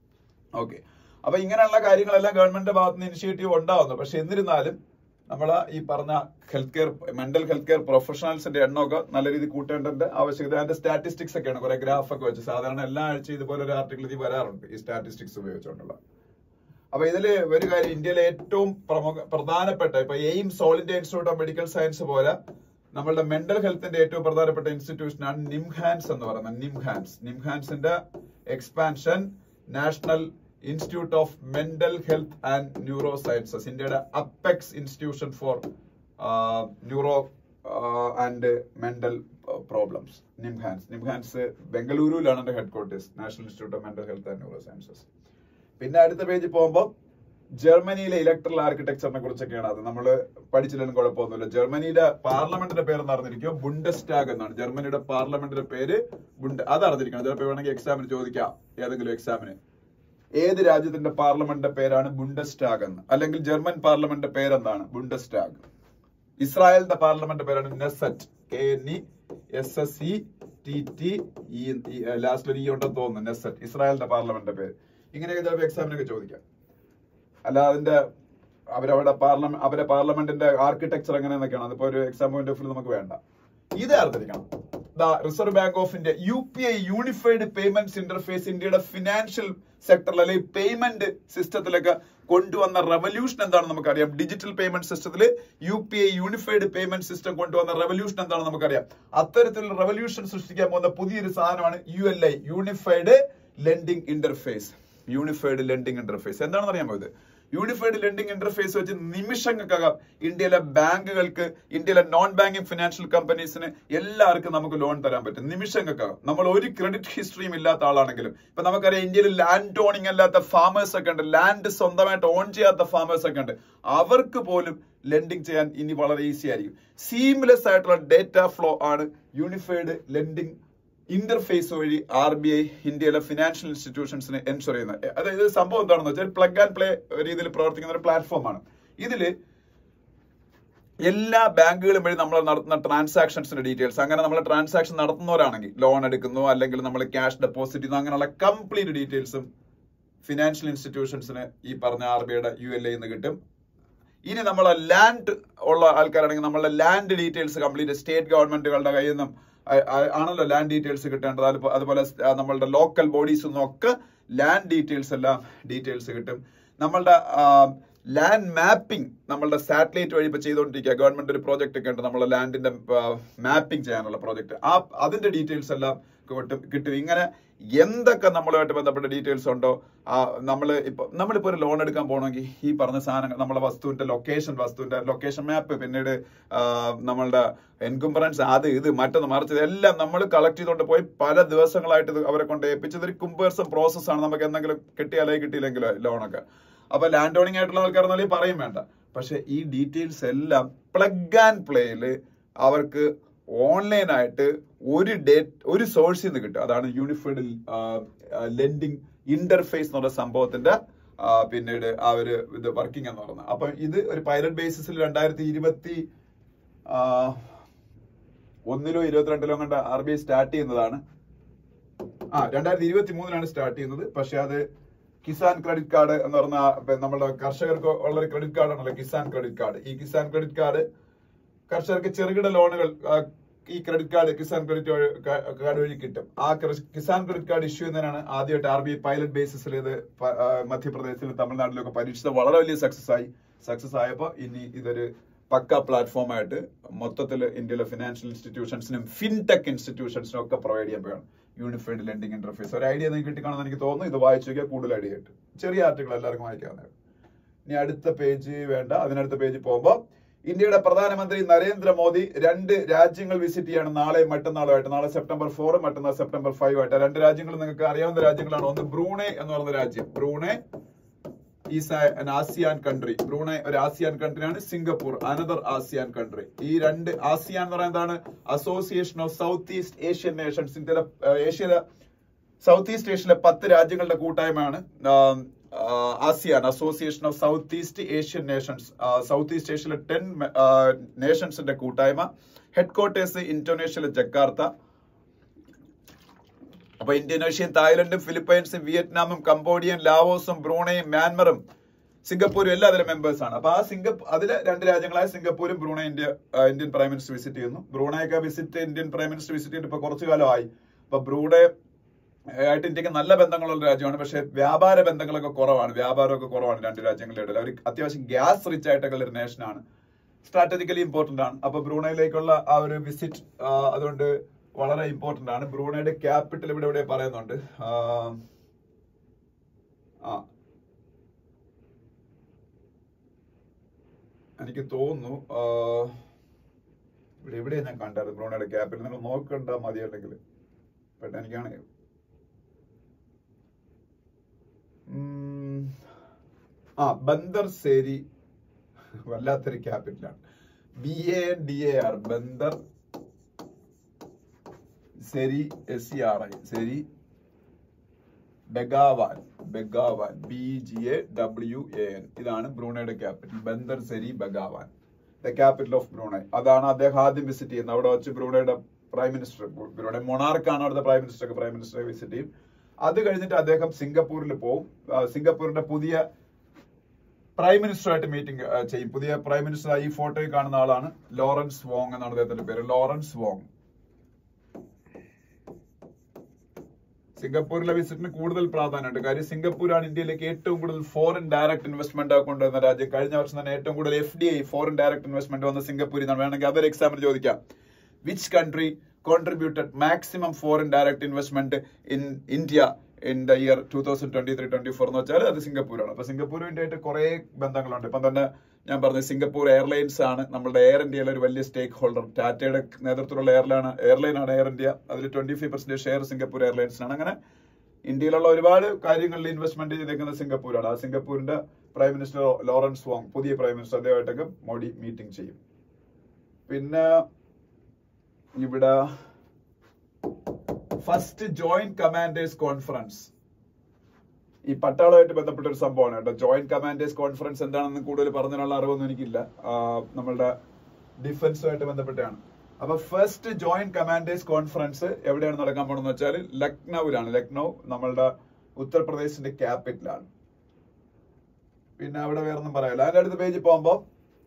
ഓക്കെ അപ്പൊ ഇങ്ങനെയുള്ള കാര്യങ്ങളെല്ലാം ഗവൺമെന്റിന്റെ ഭാഗത്ത് നിന്ന് ഇനിഷ്യേറ്റീവ് ഉണ്ടാവുന്നു പക്ഷെ എന്നിരുന്നാലും നമ്മൾ ഈ പറഞ്ഞ health care mental health care പ്രൊഫഷണൽസിന്റെ എണ്ണമൊക്കെ നല്ല രീതിയിൽ കൂട്ടേണ്ടതിന്റെ ആവശ്യകത അതിന്റെ സ്റ്റാറ്റിസ്റ്റിക്സ് ഒക്കെയാണ് കുറെ ഗ്രാഫ് ഒക്കെ വെച്ച് സാധാരണ എല്ലാ ആഴ്ചയും ഇതുപോലെ ഒരു ആർട്ടിക്കിൾ ഇതിൽ വരാറുണ്ട് ഈ സ്റ്റാറ്റിസ്റ്റിക്സ് ഉപയോഗിച്ചുകൊണ്ടുള്ള അപ്പൊ ഇതില് ഒരു കാര്യം ഇന്ത്യയിലെ ഏറ്റവും പ്രമുഖ പ്രധാനപ്പെട്ട ഇപ്പൊ AIIMS All India Institute of Medical Science പോലെ നമ്മളുടെ മെന്റൽ ഹെൽത്തിന്റെ ഏറ്റവും പ്രധാനപ്പെട്ട ഇൻസ്റ്റിറ്റ്യൂഷനാണ് നിംഹാൻസ് എന്ന് പറയുന്നത് നിംഹാൻസ് നിംഹാൻസിന്റെ expansion National Institute of Mental Health and Neurosciences ഇന്ത്യയുടെ apex institution for neuro and mental problems NIMHANS NIMHANS ബംഗളൂരുവിലാണ് എന്റെ headquarters National Institute of Mental Health and Neurosciences പിന്നെ അടുത്ത പേജിൽ പോകുമ്പോൾ ജർമ്മനിയിലെ ഇലക്ട്രൽ ആർക്കിടെക്ചറിനെ കുറിച്ചൊക്കെയാണ് അത് നമ്മൾ പഠിച്ചില്ലെങ്കിലും കുഴപ്പമൊന്നുമില്ല ജർമ്മനിയുടെ പാർലമെന്റിന്റെ പേര് അറിഞ്ഞിരിക്കും ബുണ്ടസ്റ്റാഗ് എന്നാണ് ജർമ്മനിയുടെ പാർലമെന്റിന്റെ പേര് ബുണ്ട അത് അറിഞ്ഞിരിക്കണം ചിലപ്പോൾ വേണമെങ്കിൽ എക്സാമിന് ചോദിക്കാം ഏതെങ്കിലും എക്സാമിന് ഏത് രാജ്യത്തിന്റെ പാർലമെന്റിന്റെ പേരാണ് ബുണ്ടസ്റ്റാഗ് എന്ന് അല്ലെങ്കിൽ ജർമ്മൻ പാർലമെന്റിന്റെ പേരെന്താണ് ബുണ്ടസ്റ്റാഗ് ഇസ്രായേലിന്റെ പാർലമെന്റ് പേരാണ് Knesset K N E S S E T T E last ഒരു ഇ ഉണ്ടെന്ന് തോന്നുന്നു നെസറ്റ് ഇസ്രായേലിന്റെ പാർലമെന്റിന്റെ പേര് ഇങ്ങനെയൊക്കെ ചിലപ്പോൾ എക്സാമിനൊക്കെ ചോദിക്കാം അല്ല അതിന്റെ അവരവിടെ പാർലമെന്റ് അവരെ പാർലമെന്റിന്റെ ആർക്കിടെക്ചർ എങ്ങനെയെന്നൊക്കെയാണ് അതിപ്പോ ഒരു എക്സാം പോയിന്റ് ഓഫ് വ്യൂ നമുക്ക് വേണ്ട ഇത് അറിഞ്ഞിരിക്കണം the reserve bank of India U P I unified payments interface ഇന്ത്യയുടെ ഫിനാൻഷ്യൽ സെക്ടറിൽ അല്ലെങ്കിൽ പേയ്മെന്റ് സിസ്റ്റത്തിലൊക്കെ കൊണ്ടുവന്ന റെവല്യൂഷൻ എന്താണെന്ന് നമുക്കറിയാം ഡിജിറ്റൽ പേയ്മെന്റ് സിസ്റ്റത്തിൽ U P I unified payment system കൊണ്ടുവന്ന റെവല്യൂഷൻ എന്താണെന്ന് നമുക്കറിയാം അത്തരത്തിലുള്ള റെവല്യൂഷൻ സൃഷ്ടിക്കാൻ പോകുന്ന പുതിയൊരു സാധനമാണ് U L I unified lending interface unified lending interface എന്താണെന്ന് അറിയാമോ ഇത് യൂണിഫൈഡ് ലെൻഡിംഗ് ഇന്റർഫേസ് വെച്ച് നിമിഷങ്ങൾക്കകം ഇന്ത്യയിലെ ബാങ്കുകൾക്ക് ഇന്ത്യയിലെ നോൺ ബാങ്കിങ് ഫിനാൻഷ്യൽ കമ്പനീസിന് എല്ലാവർക്കും നമുക്ക് ലോൺ തരാൻ പറ്റും നിമിഷങ്ങൾക്കകം നമ്മൾ ഒരു ക്രെഡിറ്റ് ഹിസ്റ്ററിയും ഇല്ലാത്ത ആളാണെങ്കിലും ഇപ്പൊ നമുക്കറിയാം ഇന്ത്യയിൽ ലാൻഡ് ഓണിംഗ് അല്ലാത്ത ഫാമേഴ്സ് ഒക്കെ ഉണ്ട് ലാൻഡ് സ്വന്തമായിട്ട് ഓൺ ചെയ്യാത്ത ഫാമേഴ്സ് ഒക്കെ ഉണ്ട് അവർക്ക് പോലും ലെൻഡിങ് ചെയ്യാൻ ഇനി വളരെ ഈസി ആയിരിക്കും സീംലെസ് ആയിട്ടുള്ള ഡേറ്റ ഫ്ലോ ആണ് യൂണിഫൈഡ് ലെൻഡിംഗ് ഇന്റർഫേസ് വഴി ആർ ബി ഐ ഇന്ത്യയിലെ ഫിനാൻഷ്യൽ ഇൻസ്റ്റിറ്റ്യൂഷൻസിന് എൻഷുർ ചെയ്യുന്നത് അതായത് സംഭവം എന്താണെന്ന് വെച്ചാൽ പ്ലഗ് ആൻഡ് പ്ലേ രീതിയിൽ പ്രവർത്തിക്കുന്ന ഒരു പ്ലാറ്റ്ഫോമാണ് ഇതില് എല്ലാ ബാങ്കുകളും വഴി നമ്മൾ നടത്തുന്ന ട്രാൻസാക്ഷൻസിന്റെ ഡീറ്റെയിൽസ് അങ്ങനെ നമ്മൾ ട്രാൻസാക്ഷൻ നടത്തുന്നവരാണെങ്കിൽ ലോൺ എടുക്കുന്നു അല്ലെങ്കിൽ നമ്മൾ ക്യാഷ് ഡെപ്പോസിറ്റ് ചെയ്യുന്നു അങ്ങനെയുള്ള കംപ്ലീറ്റ് ഡീറ്റെയിൽസും ഫിനാൻഷ്യൽ ഇൻസ്റ്റിറ്റ്യൂഷൻസിന് ഈ പറഞ്ഞ ആർ ബി ഐയുടെ യു എൽ നിന്ന് കിട്ടും ഇനി നമ്മളെ ലാൻഡ് ഉള്ള ആൾക്കാരാണെങ്കിൽ നമ്മളുടെ ലാൻഡ് ഡീറ്റെയിൽസ് കംപ്ലീറ്റ് സ്റ്റേറ്റ് ഗവൺമെന്റുകളുടെ കയ്യിൽ നിന്നും ആ- ആ- ആണല്ലോ ലാൻഡ് ഡീറ്റെയിൽസ് കിട്ടേണ്ടത് അതുപോ- അതുപോലെ സ്- ആ നമ്മളുടെ ലോക്കൽ ബോഡീസ് നിന്നൊക്കെ ലാൻഡ് ഡീറ്റെയിൽസ് എല്ലാം ഡീറ്റെയിൽസ് കിട്ടും നമ്മളുടെ ലാൻഡ് മാപ്പിംഗ് നമ്മളുടെ സാറ്റലൈറ്റ് വഴി ഇപ്പൊ ചെയ്തുകൊണ്ടിരിക്കുക ഗവൺമെന്റ് ഒരു പ്രോജക്റ്റ് ഒക്കെ ഉണ്ട് നമ്മളെ ലാൻഡിന്റെ മാപ്പിംഗ് ചെയ്യാനുള്ള പ്രോജക്റ്റ് ആ അതിന്റെ ഡീറ്റെയിൽസ് എല്ലാം കിട്ടും കിട്ടും ഇങ്ങനെ എന്തൊക്കെ നമ്മളുമായിട്ട് ബന്ധപ്പെട്ട ഡീറ്റെയിൽസ് ഉണ്ടോ ആ നമ്മൾ ഇപ്പൊ നമ്മളിപ്പോ ഒരു ലോൺ എടുക്കാൻ പോകണമെങ്കിൽ ഈ പറഞ്ഞ സാധനങ്ങൾ നമ്മളെ വസ്തുവിന്റെ ലൊക്കേഷൻ വസ്തുവിന്റെ ലൊക്കേഷൻ മാപ്പ് പിന്നീട് ആ, നമ്മളുടെ എൻകുംബറൻസ് അത് ഇത് മറ്റൊന്ന് മറിച്ചത് എല്ലാം നമ്മൾ കളക്ട് ചെയ്തുകൊണ്ട് പോയി പല ദിവസങ്ങളായിട്ട് ഇത് അവരെ കൊണ്ട് ഏൽപ്പിച്ചത് ഒരു കുമ്പേഴ്സം പ്രോസസ്സാണ് നമുക്ക് എന്തെങ്കിലും കിട്ടിയാലേ കിട്ടിയില്ലെങ്കിലോ ലോണൊക്കെ അപ്പൊ ലാൻഡ് ഓണിംഗ് ആയിട്ടുള്ള ആൾക്കാരെന്നാലും പറയും വേണ്ട പക്ഷെ ഈ ഡീറ്റെയിൽസ് എല്ലാം പ്ലഗ് ആൻഡ് പ്ലേയില് അവർക്ക് ഓൺലൈനായിട്ട് ഒരു ഡേറ്റ് ഒരു സോഴ്സിൽ നിന്ന് കിട്ടും അതാണ് യൂണിഫൈഡ് ലെൻഡിങ് ഇന്റർഫേസ് എന്നുള്ള സംഭവത്തിന്റെ ആ, പിന്നീട് ആ ഒരു ഇത് വർക്കിംഗ് എന്ന് പറയുന്നത് അപ്പൊ ഇത് ഒരു പൈലറ്റ് ബേസിസിൽ രണ്ടായിരത്തി ഇരുപത്തി ആ, ഒന്നിലോ ഇരുപത്തിരണ്ടിലോ കണ്ട ആർ ബി ഐ സ്റ്റാർട്ട് ചെയ്യുന്നതാണ് ആ രണ്ടായിരത്തി ഇരുപത്തി മൂന്നിലാണ് സ്റ്റാർട്ട് ചെയ്യുന്നത് പക്ഷെ അത് കിസാൻ ക്രെഡിറ്റ് കാർഡ് എന്ന് പറഞ്ഞ ഇപ്പൊ നമ്മുടെ കർഷകർക്ക് ഉള്ള ഒരു ക്രെഡിറ്റ് കാർഡ് ആണല്ലോ കിസാൻ ക്രെഡിറ്റ് കാർഡ് ഈ കിസാൻ ക്രെഡിറ്റ് കാർഡ് കർഷകർക്ക് ചെറുകിട ലോണുകൾ ആ, ഈ ക്രെഡിറ്റ് കാർഡ് കിസാൻ ക്രെഡിറ്റ് വഴി- കാ- കാർഡ് വഴി കിട്ടും ആ ക്ര- കിസാൻ ക്രെഡിറ്റ് കാർഡ് ഇഷ്യൂ ചെയ്യുന്നതിനാണ് ആദ്യമായിട്ട് ആർ ബി ഐ പൈലറ്റ് ബേസിസിൽ ഇത് പ- ആ, മധ്യപ്രദേശിലും തമിഴ്നാട്ടിലൊക്കെ പരീക്ഷിച്ചത് വളരെ വലിയ സക്സസ് ആയി സക്സസ് ആയപ്പോൾ ഇനി ഇതൊരു പക്ക പ്ലാറ്റ്ഫോം ആയിട്ട് മൊത്തത്തിൽ ഇന്ത്യയിലെ ഫിനാൻഷ്യൽ ഇൻസ്റ്റിറ്റ്യൂഷൻസിനും ഫിൻടെക് ഇൻസ്റ്റിറ്റ്യൂഷൻസിനും ഒക്കെ പ്രൊവൈഡ് ചെയ്യാൻ പോവുകയാണ് യൂണിഫൈഡ് ലെൻഡിംഗ് ഇന്റർഫേസ് ഒരു ഐഡിയ നിങ്ങൾക്ക് കിട്ടിക്കാണെന്ന് എനിക്ക് തോന്നുന്നു ഇത് വായിച്ചു നോക്കിയാൽ കൂടുതൽ ഐഡിയ കിട്ടും ചെറിയ ആർട്ടിക്കിൾ എല്ലാവർക്കും വായിക്കാവുന്നതാണ് ഇനി അടുത്ത പേജ് വേണ്ട അതിനടുത്ത പേജ് പോകുമ്പോൾ ഇന്ത്യയുടെ പ്രധാനമന്ത്രി നരേന്ദ്രമോദി രണ്ട് രാജ്യങ്ങൾ വിസിറ്റ് ചെയ്യാണ് നാളെ മറ്റന്നാളുമായിട്ട് നാളെ സെപ്റ്റംബർ ഫോർ മറ്റന്നാൾ സെപ്റ്റംബർ ഫൈവ് ആയിട്ട് രണ്ട് രാജ്യങ്ങൾ നിങ്ങൾക്ക് അറിയാവുന്ന രാജ്യങ്ങളാണ് ഒന്ന് ബ്രൂണെ എന്ന് പറയുന്ന രാജ്യം Brunei is an ASEAN country Brunei ഒരു ആസിയാൻ കൺട്രിയാണ് സിംഗപ്പൂർ അനദർ ആസിയാൻ കൺട്രി ഈ രണ്ട് ആസിയാൻ എന്ന് പറയുന്നതാണ് association of south east Asian nations ഇന്ത്യയിലെ ഏഹ്, ഏഷ്യയിലെ സൗത്ത് ഈസ്റ്റ് ഏഷ്യയിലെ പത്ത് രാജ്യങ്ങളുടെ കൂട്ടായ്മയാണ് ആം, ആ, ASEAN association of south east Asian nations south east ഏഷ്യയിലെ ടെൻ നേഷൻസിന്റെ കൂട്ടായ്മ ഹെഡ് ക്വാർട്ടേഴ്സ് ഇന്തോനേഷ്യയിലെ ജക്കാർത്ത അപ്പൊ ഇന്തോനേഷ്യയും തായ്ലൻഡും ഫിലിപ്പൈൻസും വിയറ്റ്നാമും കംബോഡിയയും ലാവോസും ബ്രൂണയും മ്യാൻമറും സിംഗപ്പൂരും എല്ലാം അതിലെ മെമ്പേഴ്സ് ആണ് അപ്പൊ ആ സിംഗപ്പൂർ അതിലെ രണ്ട് രാജ്യങ്ങളായ സിംഗപ്പൂരും ബ്രൂണെ ഇന്ത്യ ആ, ഇന്ത്യൻ പ്രൈം മിനിസ്റ്റർ വിസിറ്റ് ചെയ്യുന്നു ബ്രൂണയൊക്കെ visit Indian prime minister visit ചെയ്തിട്ട് ഇപ്പൊ കുറച്ചു കാലമായി അപ്പൊ ബ്രൂണെ ആയിട്ട് ഇന്ത്യക്ക് നല്ല ബന്ധങ്ങളുള്ള രാജ്യമാണ് പക്ഷെ വ്യാപാര ബന്ധങ്ങളൊക്കെ കുറവാണ് വ്യാപാരമൊക്കെ കുറവാണ് രണ്ട് രാജ്യങ്ങളുടെ ഇടയിൽ അവർ അത്യാവശ്യം ഗ്യാസ് റിച്ച് ആയിട്ടൊക്കെ ഉള്ള ഒരു നേഷനാണ് സ്ട്രാറ്റജിക്കലി ഇമ്പോർട്ടന്റ് ആണ് അപ്പൊ ബ്രൂണയിലേക്കുള്ള ആ ഒരു വിസിറ്റ് അതുകൊണ്ട് വളരെ ഇമ്പോർട്ടന്റ് ആണ് ബ്രൂണയുടെ ക്യാപിറ്റൽ ഇവിടെ ഇവിടെ പറയുന്നുണ്ട് ആ, ആ എനിക്ക് തോന്നുന്നു ആ, ഇവിടെ എവിടെയാ ഞാൻ കണ്ടത് ബ്രൂണയുടെ ക്യാപിറ്റൽ നിങ്ങൾ നോക്കണ്ട മതി അല്ലെങ്കിൽ പെട്ടെന്ന് എനിക്കാണ് ഉം, ആ ബന്ദർ സേരി വല്ലാത്തൊരു ക്യാപിറ്റലാണ് B A D A R Bandar Seri S E R I Seri Begawan Begawan B G A W A N ഇതാണ് ബ്രൂണയുടെ capital Bandar Seri Begawan the capital of Brunei അതാണ് അദ്ദേഹം ആദ്യം വിസിറ്റ് ചെയ്യുന്നത് അവിടെ വെച്ച് ബ്രൂണയുടെ പ്രൈം മിനിസ്റ്റർ ബ്രൂണെ മൊണാർക്കാണ് അവിടുത്തെ പ്രൈം മിനിസ്റ്റർ ഒക്കെ പ്രൈം മിനിസ്റ്ററെ വിസിറ്റ് ചെയ്യും അത് കഴിഞ്ഞിട്ട് അദ്ദേഹം സിംഗപ്പൂരിൽ പോകും ആ, സിംഗപ്പൂരിന്റെ പുതിയ പ്രൈം മിനിസ്റ്ററായിട്ട് മീറ്റിംഗ് ചെയ്യും പുതിയ പ്രൈം മിനിസ്റ്റർ ഈ ഫോട്ടോയിൽ കാണുന്ന ആളാണ് ലോറൻസ് വോങ് എന്നാണ് അദ്ദേഹത്തിന്റെ പേര് ലോറൻസ് വോങ് സിംഗപ്പൂരിലെ വിസിറ്റിന് കൂടുതൽ പ്രാധാന്യമുണ്ട് കാര്യം സിംഗപ്പൂരാണ് ഇന്ത്യയിലേക്ക് ഏറ്റവും കൂടുതൽ ഫോറിൻ ഡയറക്ട് ഇൻവെസ്റ്റ്മെന്റ് കൊണ്ടുവന്ന രാജ്യം കഴിഞ്ഞ വർഷം തന്നെ ഏറ്റവും കൂടുതൽ F D I foreign direct investment വന്ന സിംഗപ്പൂരിൽ നിന്നാണ് വേണമെങ്കിൽ അതൊരു എക്സാമ്പിൾ ചോദിക്കാം which country contributed maximum foreign direct investment in India in the year two thousand twenty three twenty four എന്ന് വെച്ചാൽ അത് സിംഗപ്പൂരാണ് അപ്പൊ സിംഗപ്പൂരിന്റെ ആയിട്ട് കുറെ ബന്ധങ്ങളുണ്ട് ഇപ്പം തന്നെ ഞാൻ പറഞ്ഞു സിംഗപ്പൂർ എയർലൈൻസ് ആണ് നമ്മുടെ എയർ ഇന്ത്യയിലെ ഒരു വലിയ സ്റ്റേക്ക് ഹോൾഡർ ടാറ്റയുടെ നേതൃത്വത്തിലുള്ള എയർലൈൻ എയർലൈൻ ആണ് എയർ ഇന്ത്യ അതിൽ twenty five percent share Singapore എയർലൈൻസിനാണ് അങ്ങനെ ഇന്ത്യയിലുള്ള ഒരുപാട് കാര്യങ്ങളിൽ ഇൻവെസ്റ്റ്മെന്റ് ചെയ്തേക്കുന്ന സിംഗപ്പൂരാണ് ആ സിംഗപ്പൂരിന്റെ പ്രൈം മിനിസ്റ്റർ ലോറൻസ് വോങ് പുതിയ പ്രൈം മിനിസ്റ്റർ അദ്ദേഹമായിട്ടൊക്കെ മോഡി മീറ്റിംഗ് ചെയ്യും പിന്നെ ഇവിടെ ഫസ്റ്റ് ജോയിന്റ് കമാൻഡേഴ്സ് കോൺഫറൻസ് ഈ പട്ടാളമായിട്ട് ബന്ധപ്പെട്ട ഒരു സംഭവമാണ് കേട്ടോ ജോയിന്റ് കമാൻഡേഴ്സ് കോൺഫറൻസ് എന്താണെന്ന് കൂടുതൽ പറഞ്ഞതിനുള്ള അറിവൊന്നും എനിക്കില്ല ആ, നമ്മളുടെ ഡിഫൻസുമായിട്ട് ബന്ധപ്പെട്ടാണ് അപ്പൊ ഫസ്റ്റ് ജോയിന്റ് കമാൻഡേഴ്സ് കോൺഫറൻസ് എവിടെയാണ് നടക്കാൻ പോണെന്ന് വെച്ചാൽ ലക്നൌവിലാണ് ലക്നൗ നമ്മളുടെ ഉത്തർപ്രദേശിന്റെ ക്യാപിറ്റലാണ് പിന്നെ അവിടെ വേറൊന്നും പറയാനില്ല അതിന്റെ അടുത്ത പേജിൽ പോകുമ്പോ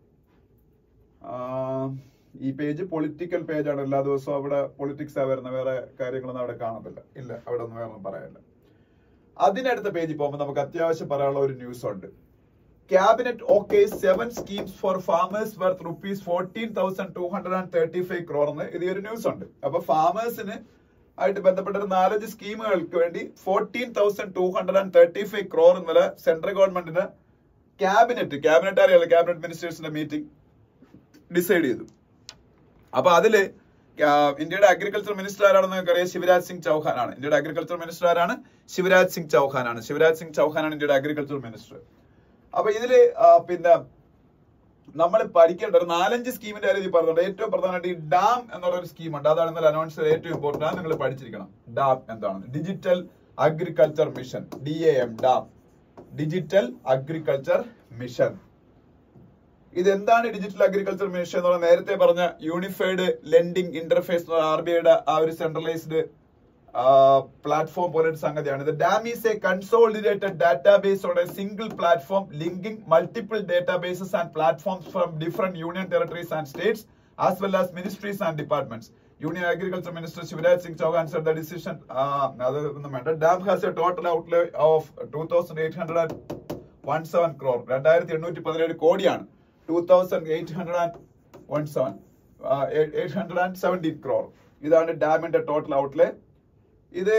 ആ, ഈ പേജ് പൊളിറ്റിക്കൽ പേജാണ് എല്ലാ ദിവസവും അവിടെ പൊളിറ്റിക്സ് ആ വരുന്ന വേറെ കാര്യങ്ങളൊന്നും അവിടെ കാണത്തില്ല ഇല്ല അവിടെ ഒന്നും വേറെ ഒന്നും പറയാനില്ല അതിനടുത്ത പേജിൽ പോകുമ്പോൾ നമുക്ക് അത്യാവശ്യം പറയാനുള്ള ഒരു ന്യൂസ് ഉണ്ട് cabinet okay seven schemes for farmers worth rupees fourteen thousand two hundred and thirty five crore എന്ന് ഇത് ഒരു ന്യൂസ് ഉണ്ട് അപ്പൊ ഫാമേഴ്സിന് ആയിട്ട് ബന്ധപ്പെട്ട ഒരു നാലഞ്ച് സ്കീമുകൾക്ക് വേണ്ടി fourteen thousand two hundred and thirty five crore ഇന്നലെ സെൻട്രൽ ഗവൺമെന്റിന് ക്യാബിനറ്റ് ക്യാബിനറ്റ് അറിയാലോ ക്യാബിനറ്റ് മിനിസ്റ്റേഴ്സിന്റെ മീറ്റിംഗ് ഡിസൈഡ് ചെയ്തു അപ്പൊ അതില് ആ, ഇന്ത്യയുടെ അഗ്രികൾച്ചർ മിനിസ്റ്റർ ആരാണെന്ന് നിങ്ങൾക്ക് അറിയാം ശിവരാജ് സിംഗ് ചൗഹാൻ ആണ് ഇന്ത്യയുടെ അഗ്രികൾച്ചർ മിനിസ്റ്റർ ആരാണ് ശിവരാജ് സിംഗ് ചൗഹാൻ ആണ് ശിവരാജ് സിംഗ് ചൗഹാൻ ആണ് ഇന്ത്യയുടെ അഗ്രികൾച്ചർ മിനിസ്റ്റർ അപ്പൊ ഇതില് ആ, പിന്നെ നമ്മൾ പഠിക്കേണ്ട ഒരു നാലഞ്ച് സ്കീമിന്റെ കാര്യം ഇതിൽ പറഞ്ഞിട്ടുണ്ട് ഏറ്റവും പ്രധാനമായിട്ട് ഈ ഡാം എന്നുള്ള ഒരു സ്കീം ഉണ്ട് അതാണ് ഇന്നലെ അനൗൺസ് ചെയ്തത് ഏറ്റവും ഇമ്പോർട്ടന്റ് ആണ് നിങ്ങൾ പഠിച്ചിരിക്കണം ഡാം എന്താണ് digital agriculture mission D A M DAM digital agriculture mission ഇതെന്താണ് ഡിജിറ്റൽ അഗ്രികൾച്ചർ മിഷൻ എന്ന് പറഞ്ഞാൽ നേരത്തെ പറഞ്ഞ unified lending interface R B ഐയുടെ ആ ഒരു സെൻട്രലൈസ്ഡ് പ്ലാറ്റ്ഫോം പോലെ ഒരു സംഗതിയാണ് ഇത് DAM is a consolidated database on a single platform linking multiple databases and platforms from different union territories and states as well as ministries and departments union agriculture minister Shivraj Singh Chouhan said the decision അത് ഒന്നും വേണ്ട DAM has a total outlay of two thousand eight hundred one seven crore രണ്ടായിരത്തി എണ്ണൂറ്റി പതിനേഴ് കോടിയാണ് two thousand eight hundred and one seven eight hundred and seventeen crore ഇതാണ് ഡാമിന്റെ total outlay ഇത്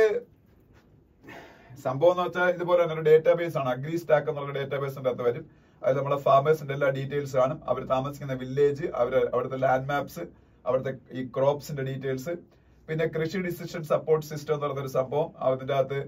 സംഭവം എന്ന് വെച്ചാൽ ഇതുപോലെ തന്നെ ഒരു ഡേറ്റാബേസ് ആണ് അഗ്രി സ്റ്റാക്ക് എന്നുള്ള ഡേറ്റാബേസിന്റെ അകത്ത് വരും അതിൽ നമ്മളെ ഫാമേഴ്സിന്റെ എല്ലാ ഡീറ്റെയിൽസ് കാണും അവർ താമസിക്കുന്ന വില്ലേജ് അവർ അവിടുത്തെ ലാൻഡ് മാപ്സ് അവിടുത്തെ ഈ ക്രോപ്സിന്റെ ഡീറ്റെയിൽസ് പിന്നെ കൃഷി ഡിസിഷൻ സപ്പോർട്ട് സിസ്റ്റം എന്ന് പറയുന്ന ഒരു സംഭവം അതിന്റെ അകത്ത്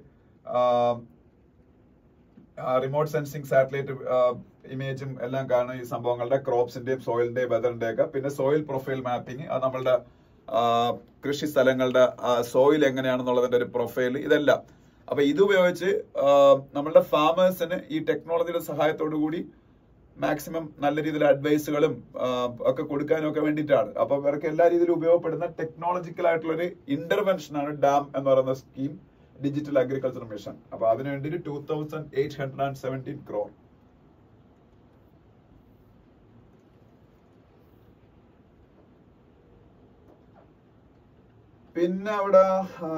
റിമോട്ട് സെൻസിങ് സാറ്റലൈറ്റ് ഇമേജും എല്ലാം കാണും ഈ സംഭവങ്ങളുടെ ക്രോപ്സിന്റെയും സോയിലിന്റെയും വെതറിന്റെ ഒക്കെ പിന്നെ സോയിൽ പ്രൊഫൈൽ മാപ്പിംഗ് അത് നമ്മളുടെ ആ, കൃഷി സ്ഥലങ്ങളുടെ സോയിൽ എങ്ങനെയാണെന്നുള്ളതിന്റെ ഒരു പ്രൊഫൈൽ ഇതെല്ലാം അപ്പൊ ഇത് ഉപയോഗിച്ച് ആ, നമ്മളുടെ ഫാമേഴ്സിന് ഈ ടെക്നോളജിയുടെ സഹായത്തോടു കൂടി മാക്സിമം നല്ല രീതിയിൽ അഡ്വൈസുകളും ആ, ഒക്കെ കൊടുക്കാനും ഒക്കെ വേണ്ടിയിട്ടാണ് അപ്പൊ ഇവർക്ക് എല്ലാ രീതിയിലും ഉപയോഗപ്പെടുന്ന ടെക്നോളജിക്കൽ ആയിട്ടുള്ള ഒരു ഇന്റർവെൻഷൻ ആണ് ഡാം എന്ന് പറയുന്ന സ്കീം ഡിജിറ്റൽ അഗ്രികൾച്ചർ മിഷൻ അപ്പൊ അതിനു വേണ്ടി two thousand eight hundred and seventeen crore പിന്നെ അവിടെ ആ,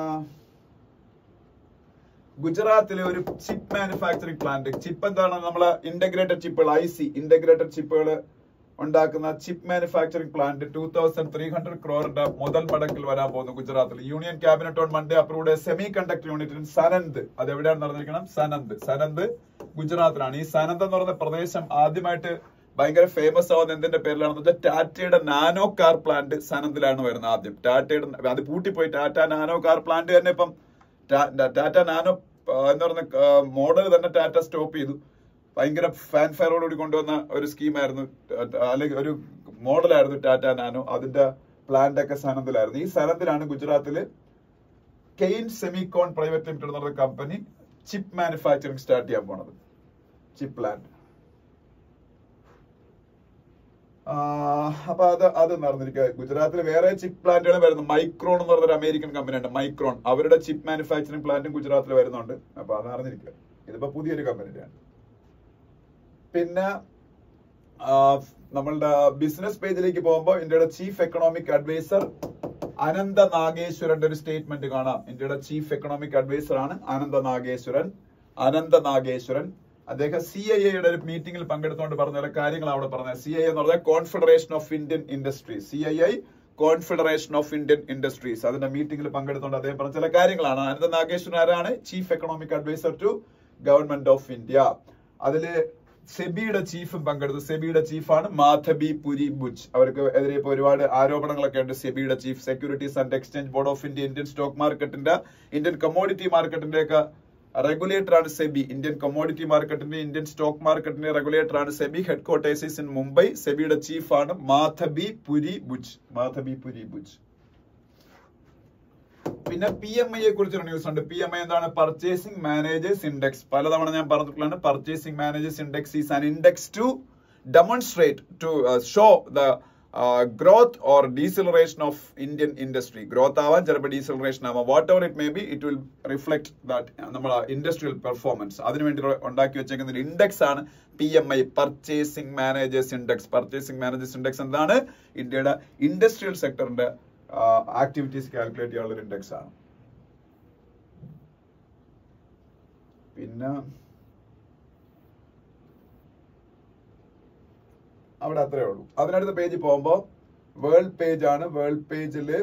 ഗുജറാത്തിലെ ഒരു ചിപ്പ് മാനുഫാക്ചറിംഗ് പ്ലാന്റ് ചിപ്പ് എന്താണ് നമ്മളെ ഇന്റഗ്രേറ്റഡ് ചിപ്പുകൾ ഐ സി ഇന്റഗ്രേറ്റഡ് ചിപ്പുകൾ ഉണ്ടാക്കുന്ന chip manufacturing plant two thousand three hundred ക്രോറിന്റെ മുതൽ മടക്കിൽ വരാൻ പോകുന്നു ഗുജറാത്തിൽ union cabinet on Monday approved semiconductor unit in Sanand അത് എവിടെയാണ് നടന്നിരിക്കണം സനന്ദ് സനന്ദ് ഗുജറാത്തിലാണ് ഈ സനന്ദ് എന്ന് പറയുന്ന പ്രദേശം ആദ്യമായിട്ട് ഭയങ്കര ഫേമസ് ആവുന്ന എന്തിന്റെ പേരിലാണെന്ന് വെച്ചാൽ ടാറ്റയുടെ നാനോ കാർ പ്ലാന്റ് സനന്ദിലാണ് വരുന്നത് ആദ്യം ടാറ്റയുടെ അത് പൂട്ടിപ്പോയി ടാറ്റ നാനോ കാർ പ്ലാന്റ് തന്നെ ഇപ്പം ടാ- ടാറ്റ നാനോ ആ, എന്ന് പറയുന്ന മോഡൽ തന്നെ ടാറ്റ സ്റ്റോപ്പ് ചെയ്തു ഭയങ്കര ഫാൻ ഫയറോടുകൂടി കൊണ്ടുവന്ന ഒരു സ്കീമായിരുന്നു അല്ലെങ്കിൽ ഒരു മോഡലായിരുന്നു ടാറ്റ നാനോ അതിന്റെ പ്ലാന്റ് ഒക്കെ സനന്ദിലായിരുന്നു ഈ സനന്ദിലാണ് ഗുജറാത്തില് കെയിൻ സെമികോൺ പ്രൈവറ്റ് ലിമിറ്റഡ് എന്ന് പറയുന്ന കമ്പനി ചിപ്പ് മാനുഫാക്ചറിംഗ് സ്റ്റാർട്ട് ചെയ്യാൻ പോണത് ചിപ്പ് പ്ലാന്റ് അപ്പൊ അത് അത് നടന്നിരിക്കുക ഗുജറാത്തിൽ വേറെ ചിപ്പ് പ്ലാന്റുകൾ വരുന്നു മൈക്രോൺ എന്ന് പറഞ്ഞൊരു അമേരിക്കൻ കമ്പനി ഉണ്ട് മൈക്രോൺ അവരുടെ ചിപ്പ് മാനുഫാക്ചറിംഗ് പ്ലാന്റും ഗുജറാത്തിൽ വരുന്നുണ്ട് അപ്പൊ അത് അറിഞ്ഞിരിക്കുക ഇതിപ്പോ പുതിയൊരു കമ്പനിയാണ് പിന്നെ ആ, നമ്മളുടെ ബിസിനസ് പേജിലേക്ക് പോകുമ്പോൾ ഇന്ത്യയുടെ ചീഫ് എക്കണോമിക് അഡ്വൈസർ അനന്ത നാഗേശ്വരന്റെ ഒരു സ്റ്റേറ്റ്മെന്റ് കാണാം ഇന്ത്യയുടെ ചീഫ് എക്കണോമിക് അഡ്വൈസർ ആണ് അനന്ത നാഗേശ്വരൻ അനന്ത നാഗേശ്വരൻ അദ്ദേഹം സി ഐ എയുടെ ഒരു മീറ്റിംഗിൽ പങ്കെടുത്തുകൊണ്ട് പറഞ്ഞ ചില കാര്യങ്ങൾ അവിടെ പറഞ്ഞത് സി ഐ എന്ന് പറഞ്ഞാൽ confederation of Indian industry C I I confederation of Indian industries അതിന്റെ മീറ്റിംഗിൽ പങ്കെടുത്തുകൊണ്ട് അദ്ദേഹം പറഞ്ഞ ചില കാര്യങ്ങളാണ് അനന്ത നാഗേശ്വരൻ ആരാണ് chief economic adviser to government of India അതില് സെബിയുടെ ചീഫും പങ്കെടുത്തു സെബിയുടെ ചീഫാണ് മാധബി പുരി ബുച്ച് അവർക്ക് എതിരെ ഇപ്പോൾ ഒരുപാട് ആരോപണങ്ങളൊക്കെ ഉണ്ട് സെബിയുടെ chief securities and exchange board of India Indian stock മാർക്കറ്റിന്റെ ഇന്ത്യൻ കമ്മോഡിറ്റി മാർക്കറ്റിന്റെ ഒക്കെ റെഗുലേറ്റർ ആണ് സെബി ഇന്ത്യൻ കമ്മോഡിറ്റി മാർക്കറ്റിന്റെ ഇന്ത്യൻ സ്റ്റോക്ക് മാർക്കറ്റിന്റെ റെഗുലേറ്റർ ആണ് SEBI headquarters in Mumbai സെബിയുടെ ചീഫാണ് മാധബി പുരി ബുച്ച് മാധബി പുരി ബുച്ച് പിന്നെ പി എം ഐയെ കുറിച്ചൊരു ന്യൂസ് ഉണ്ട് പി എം ഐ എന്താണ് പർച്ചേസിംഗ് മാനേജേഴ്സ് ഇൻഡെക്സ് പലതവണ ഞാൻ പറഞ്ഞിട്ടുള്ളതാണ് purchasing managers index is an index to demonstrate to show the growth or deceleration of Indian industry growth ആവാം ചിലപ്പോൾ ഡീസിലറേഷൻ ആവാം whatever it may be it will reflect that നമ്മുടെ industrial performance അതിനുവേണ്ടി ഉണ്ടാക്കി വെച്ചേക്കുന്ന ഒരു ഇൻഡെക്സ് ആണ് P M I purchasing managers index purchasing managers index എന്താണ് ഇന്ത്യയുടെ ഇൻഡസ്ട്രിയൽ സെക്ടറിന്റെ ആക്ടിവിറ്റീസ് കാൽക്കുലേറ്റ് ചെയ്യാനുള്ള ഒരു ഇൻഡെക്സ് ആണ് പിന്നെ അവിടെ അത്രേ ഉള്ളൂ അതിനടുത്ത പേജിൽ പോകുമ്പോ വേൾഡ് പേജ് ആണ് വേൾഡ് പേജില്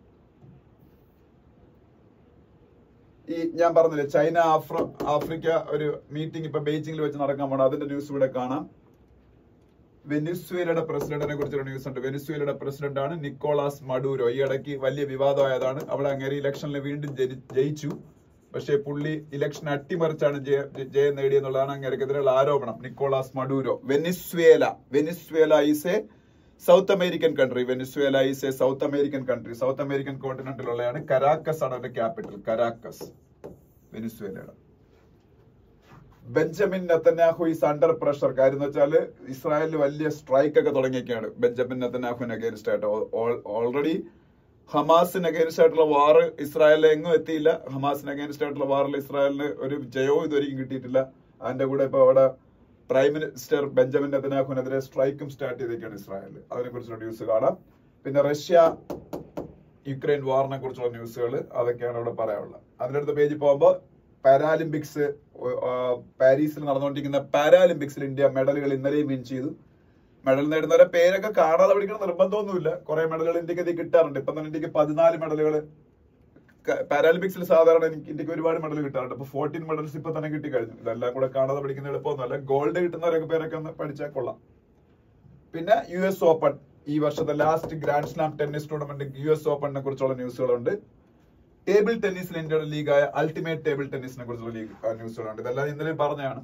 ഈ ഞാൻ പറഞ്ഞില്ലേ ചൈന ആഫ്ര ആഫ്രിക്ക ഒരു മീറ്റിംഗ് ഇപ്പൊ ബെയ്ജിംഗിൽ വെച്ച് നടക്കാൻ പോകണം അതിന്റെ ന്യൂസ് ഇവിടെ കാണാം വെനിസ്വേലയുടെ പ്രസിഡന്റിനെ കുറിച്ചൊരു ന്യൂസ് ഉണ്ട് വെനിസ്വേലയുടെ പ്രസിഡന്റ് ആണ് നിക്കോളാസ് മഡൂരോ ഈ ഇടയ്ക്ക് വലിയ വിവാദമായതാണ് അവിടെ അങ്ങനെ ഇലക്ഷനിൽ വീണ്ടും ജനി- ജയിച്ചു പക്ഷേ പുള്ളി ഇലക്ഷൻ അട്ടിമറിച്ചാണ് ജയ- ജയം നേടിയെന്നുള്ളതാണ് അങ്ങേർക്കെതിരെയുള്ള ആരോപണം Nicolas Maduro Venezuela Venezuela is a South American country Venezuela is a South American country South American കോണ്ടിനെന്റിലുള്ളതാണ് കരാക്കസ് ആണ് അതിന്റെ ക്യാപിറ്റൽ കരാക്കസ് വെനിസ്വേലയുടെ Benjamin Netanyahu is under pressure കാര്യം എന്ന് വെച്ചാല് ഇസ്രായേലിൽ വലിയ സ്ട്രൈക്ക് ഒക്കെ തുടങ്ങിയൊക്കെയാണ് ബെഞ്ചമിൻ നെത്തന്യാഹുവിന് അഗേൻസ്റ്റ് ആയിട്ട് ഓൾറെഡി ഹമാസിന് അഗേൻസ്റ്റ് ആയിട്ടുള്ള വാർ ഇസ്രായേലിൽ എങ്ങും എത്തിയില്ല ഹമാസിന് അഗേൻസ്റ്റ് ആയിട്ടുള്ള വാറിൽ ഇസ്രായേലിന് ഒരു ജയവും ഇതുവരെയും കിട്ടിയിട്ടില്ല അതിന്റെ കൂടെ ഇപ്പൊ അവിടെ പ്രൈം മിനിസ്റ്റർ ബെഞ്ചമിൻ നെത്തന്യാഹുവിനെതിരെ സ്ട്രൈക്കും സ്റ്റാർട്ട് ചെയ്തേക്കാണ് ഇസ്രായേൽ അതിനെ കുറിച്ചുള്ള ന്യൂസ് കാണാം പിന്നെ റഷ്യ യുക്രൈൻ വാറിനെ കുറിച്ചുള്ള ന്യൂസുകൾ അതൊക്കെയാണ് ഇവിടെ പറയാനുള്ളത് അതിനടുത്ത പേജിൽ പോകുമ്പോൾ പാരാലിമ്പിക്സ് പാരീസിൽ നടന്നുകൊണ്ടിരിക്കുന്ന പാരാലിമ്പിക്സിൽ ഇന്ത്യ മെഡലുകൾ ഇന്നലെയും വിൻ ചെയ്തു മെഡൽ നേടുന്നവരെ പേരൊക്കെ കാണാതെ പഠിക്കണം നിർബന്ധമൊന്നുമില്ല കുറെ മെഡലുകൾ ഇന്ത്യക്ക് ഇത് കിട്ടാറുണ്ട് ഇപ്പൊ തന്നെ ഇന്ത്യക്ക് പതിനാല് മെഡലുകൾ പാരാലിമ്പിക്സിൽ സാധാരണ എനിക്ക് ഇന്ത്യക്ക് ഒരുപാട് മെഡൽ കിട്ടാറുണ്ട് ഇപ്പൊ ഫോർട്ടീൻ മെഡൽസ് ഇപ്പൊ തന്നെ കിട്ടി കഴിഞ്ഞു ഇതെല്ലാം കൂടെ കാണാതെ പഠിക്കുന്ന എളുപ്പമൊന്നുമല്ല ഗോൾഡ് കിട്ടുന്നവരൊക്കെ പേരൊക്കെ ഒന്ന് പഠിച്ചാൽ കൊള്ളാം പിന്നെ യു എസ് ഓപ്പൺ ഈ വർഷത്തെ last grand slam tennis tournament U S ഓപ്പണിനെ കുറിച്ചുള്ള ന്യൂസുകളുണ്ട് ടേബിൾ ടെന്നീസിൽ ഇന്ത്യയുടെ ലീഗായ അൾട്ടിമേറ്റ് ടേബിൾ ടെന്നീസിനെ കുറിച്ചുള്ള ലീഗ് ന്യൂസുകളുണ്ട് ഇതെല്ലാം ഇന്നലെ പറഞ്ഞതാണ്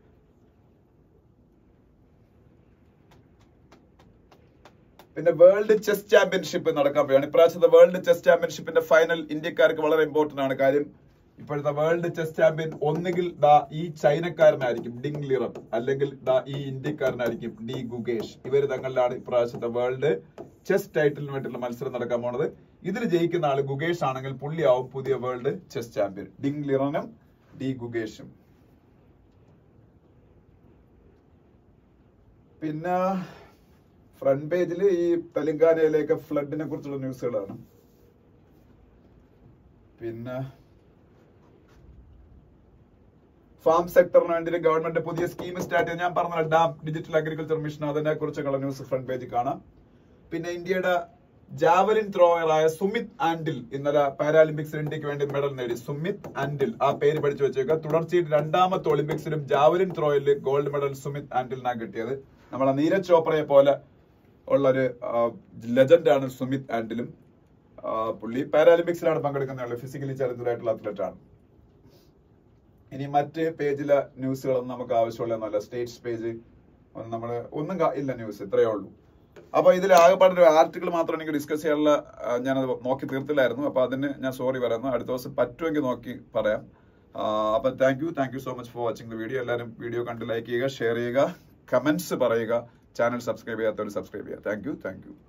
പിന്നെ വേൾഡ് ചെസ് ചാമ്പ്യൻഷിപ്പ് നടക്കാൻ പോവുകയാണ് ഇപ്രാവശ്യത്തെ വേൾഡ് ചെസ് ചാമ്പ്യൻഷിപ്പിന്റെ ഫൈനൽ ഇന്ത്യക്കാർക്ക് വളരെ ഇമ്പോർട്ടന്റ് ആണ് കാര്യം ഇപ്പോഴത്തെ വേൾഡ് ചെസ് ചാമ്പ്യൻ ഒന്നുകിൽ ദാ ഈ ചൈനക്കാരനായിരിക്കും ഡിങ് ലിറം അല്ലെങ്കിൽ ദാ ഈ ഇന്ത്യക്കാരനായിരിക്കും ഡി ഗുഗേഷ് ഇവർ തങ്ങളിലാണ് ഇപ്രാവശ്യത്തെ വേൾഡ് ചെസ് ടൈറ്റിലിന് വേണ്ടിയുള്ള മത്സരം നടക്കാൻ പോണത് ഇതിൽ ജയിക്കുന്ന ആള് ഗുഗേഷ് ആണെങ്കിൽ പുള്ളിയാവും പുതിയ വേൾഡ് ചെസ് ചാമ്പ്യൻ ഡിങ് ലിറനും ഡി ഗുഗേഷും പിന്നെ ഫ്രണ്ട് പേജിൽ ഈ തെലങ്കാനയിലേക്ക് ഫ്ലഡിനെ കുറിച്ചുള്ള ന്യൂസുകളാണ് പിന്നെ ഫാം സെക്ടറിന് വേണ്ടി ഗവൺമെന്റ് പുതിയ സ്കീം സ്റ്റാർട്ട് ചെയ്ത് ഞാൻ പറഞ്ഞ ഡാം ഡിജിറ്റൽ അഗ്രികൾച്ചർ മിഷൻ അതിനെ കുറിച്ചൊക്കെയുള്ള ന്യൂസ് ഫ്രണ്ട് പേജിൽ കാണാം പിന്നെ ഇന്ത്യയുടെ ജാവലിൻ ത്രോയറായ സുമിത് ആൻഡിൽ ഇന്നലെ പാരാലിമ്പിക്സിൽ ഇന്ത്യക്ക് വേണ്ടി മെഡൽ നേടി സുമിത് ആൻഡിൽ ആ പേര് പഠിച്ചു വെച്ചേക്കുക തുടർച്ചയിൽ രണ്ടാമത്തെ ഒളിമ്പിക്സിലും ജാവലിൻ ത്രോയിൽ ഗോൾഡ് മെഡൽ സുമിത് ആൻഡിലിനാണ് കിട്ടിയത് നമ്മളെ നീരജ് ചോപ്രയെ പോലെ ഉള്ളൊരു ലെജൻഡ് ആണ് സുമിത് ആൻഡിലും ആ, പുള്ളി പാരാലിമ്പിക്സിലാണ് പങ്കെടുക്കുന്നത് ഫിസിക്കലി ചലഞ്ചഡ് ആയിട്ടുള്ള അത്ലറ്റ് ആണ് ഇനി മറ്റ് പേജിലെ ന്യൂസുകളൊന്നും നമുക്ക് ആവശ്യമുള്ളതൊന്നുമല്ല സ്റ്റേറ്റ്സ് പേജ് ഒന്നും നമ്മൾ ഒന്നും കാ- ഇല്ല ന്യൂസ് ഇത്രയേ ഉള്ളൂ അപ്പൊ ഇതിൽ ആകെപ്പാടെ ഒരു ആർട്ടിക്കിൾ മാത്രം എനിക്ക് ഡിസ്കസ് ചെയ്യാനുള്ള ആ, ഞാനത് നോക്കി തീർത്തില്ലായിരുന്നു അപ്പൊ അതിന് ഞാൻ സോറി പറയുന്നു അടുത്ത ദിവസം പറ്റുമെങ്കിൽ നോക്കി പറയാം ആ, അപ്പൊ thank you thank you so much for watching the video എല്ലാവരും വീഡിയോ കണ്ട് ലൈക്ക് ചെയ്യുക ഷെയർ ചെയ്യുക കമന്റ്സ് പറയുക ചാനൽ സബ്സ്ക്രൈബ് ചെയ്യാത്തവർ സബ്സ്ക്രൈബ് ചെയ്യുക താങ്ക് യു താങ്ക് യു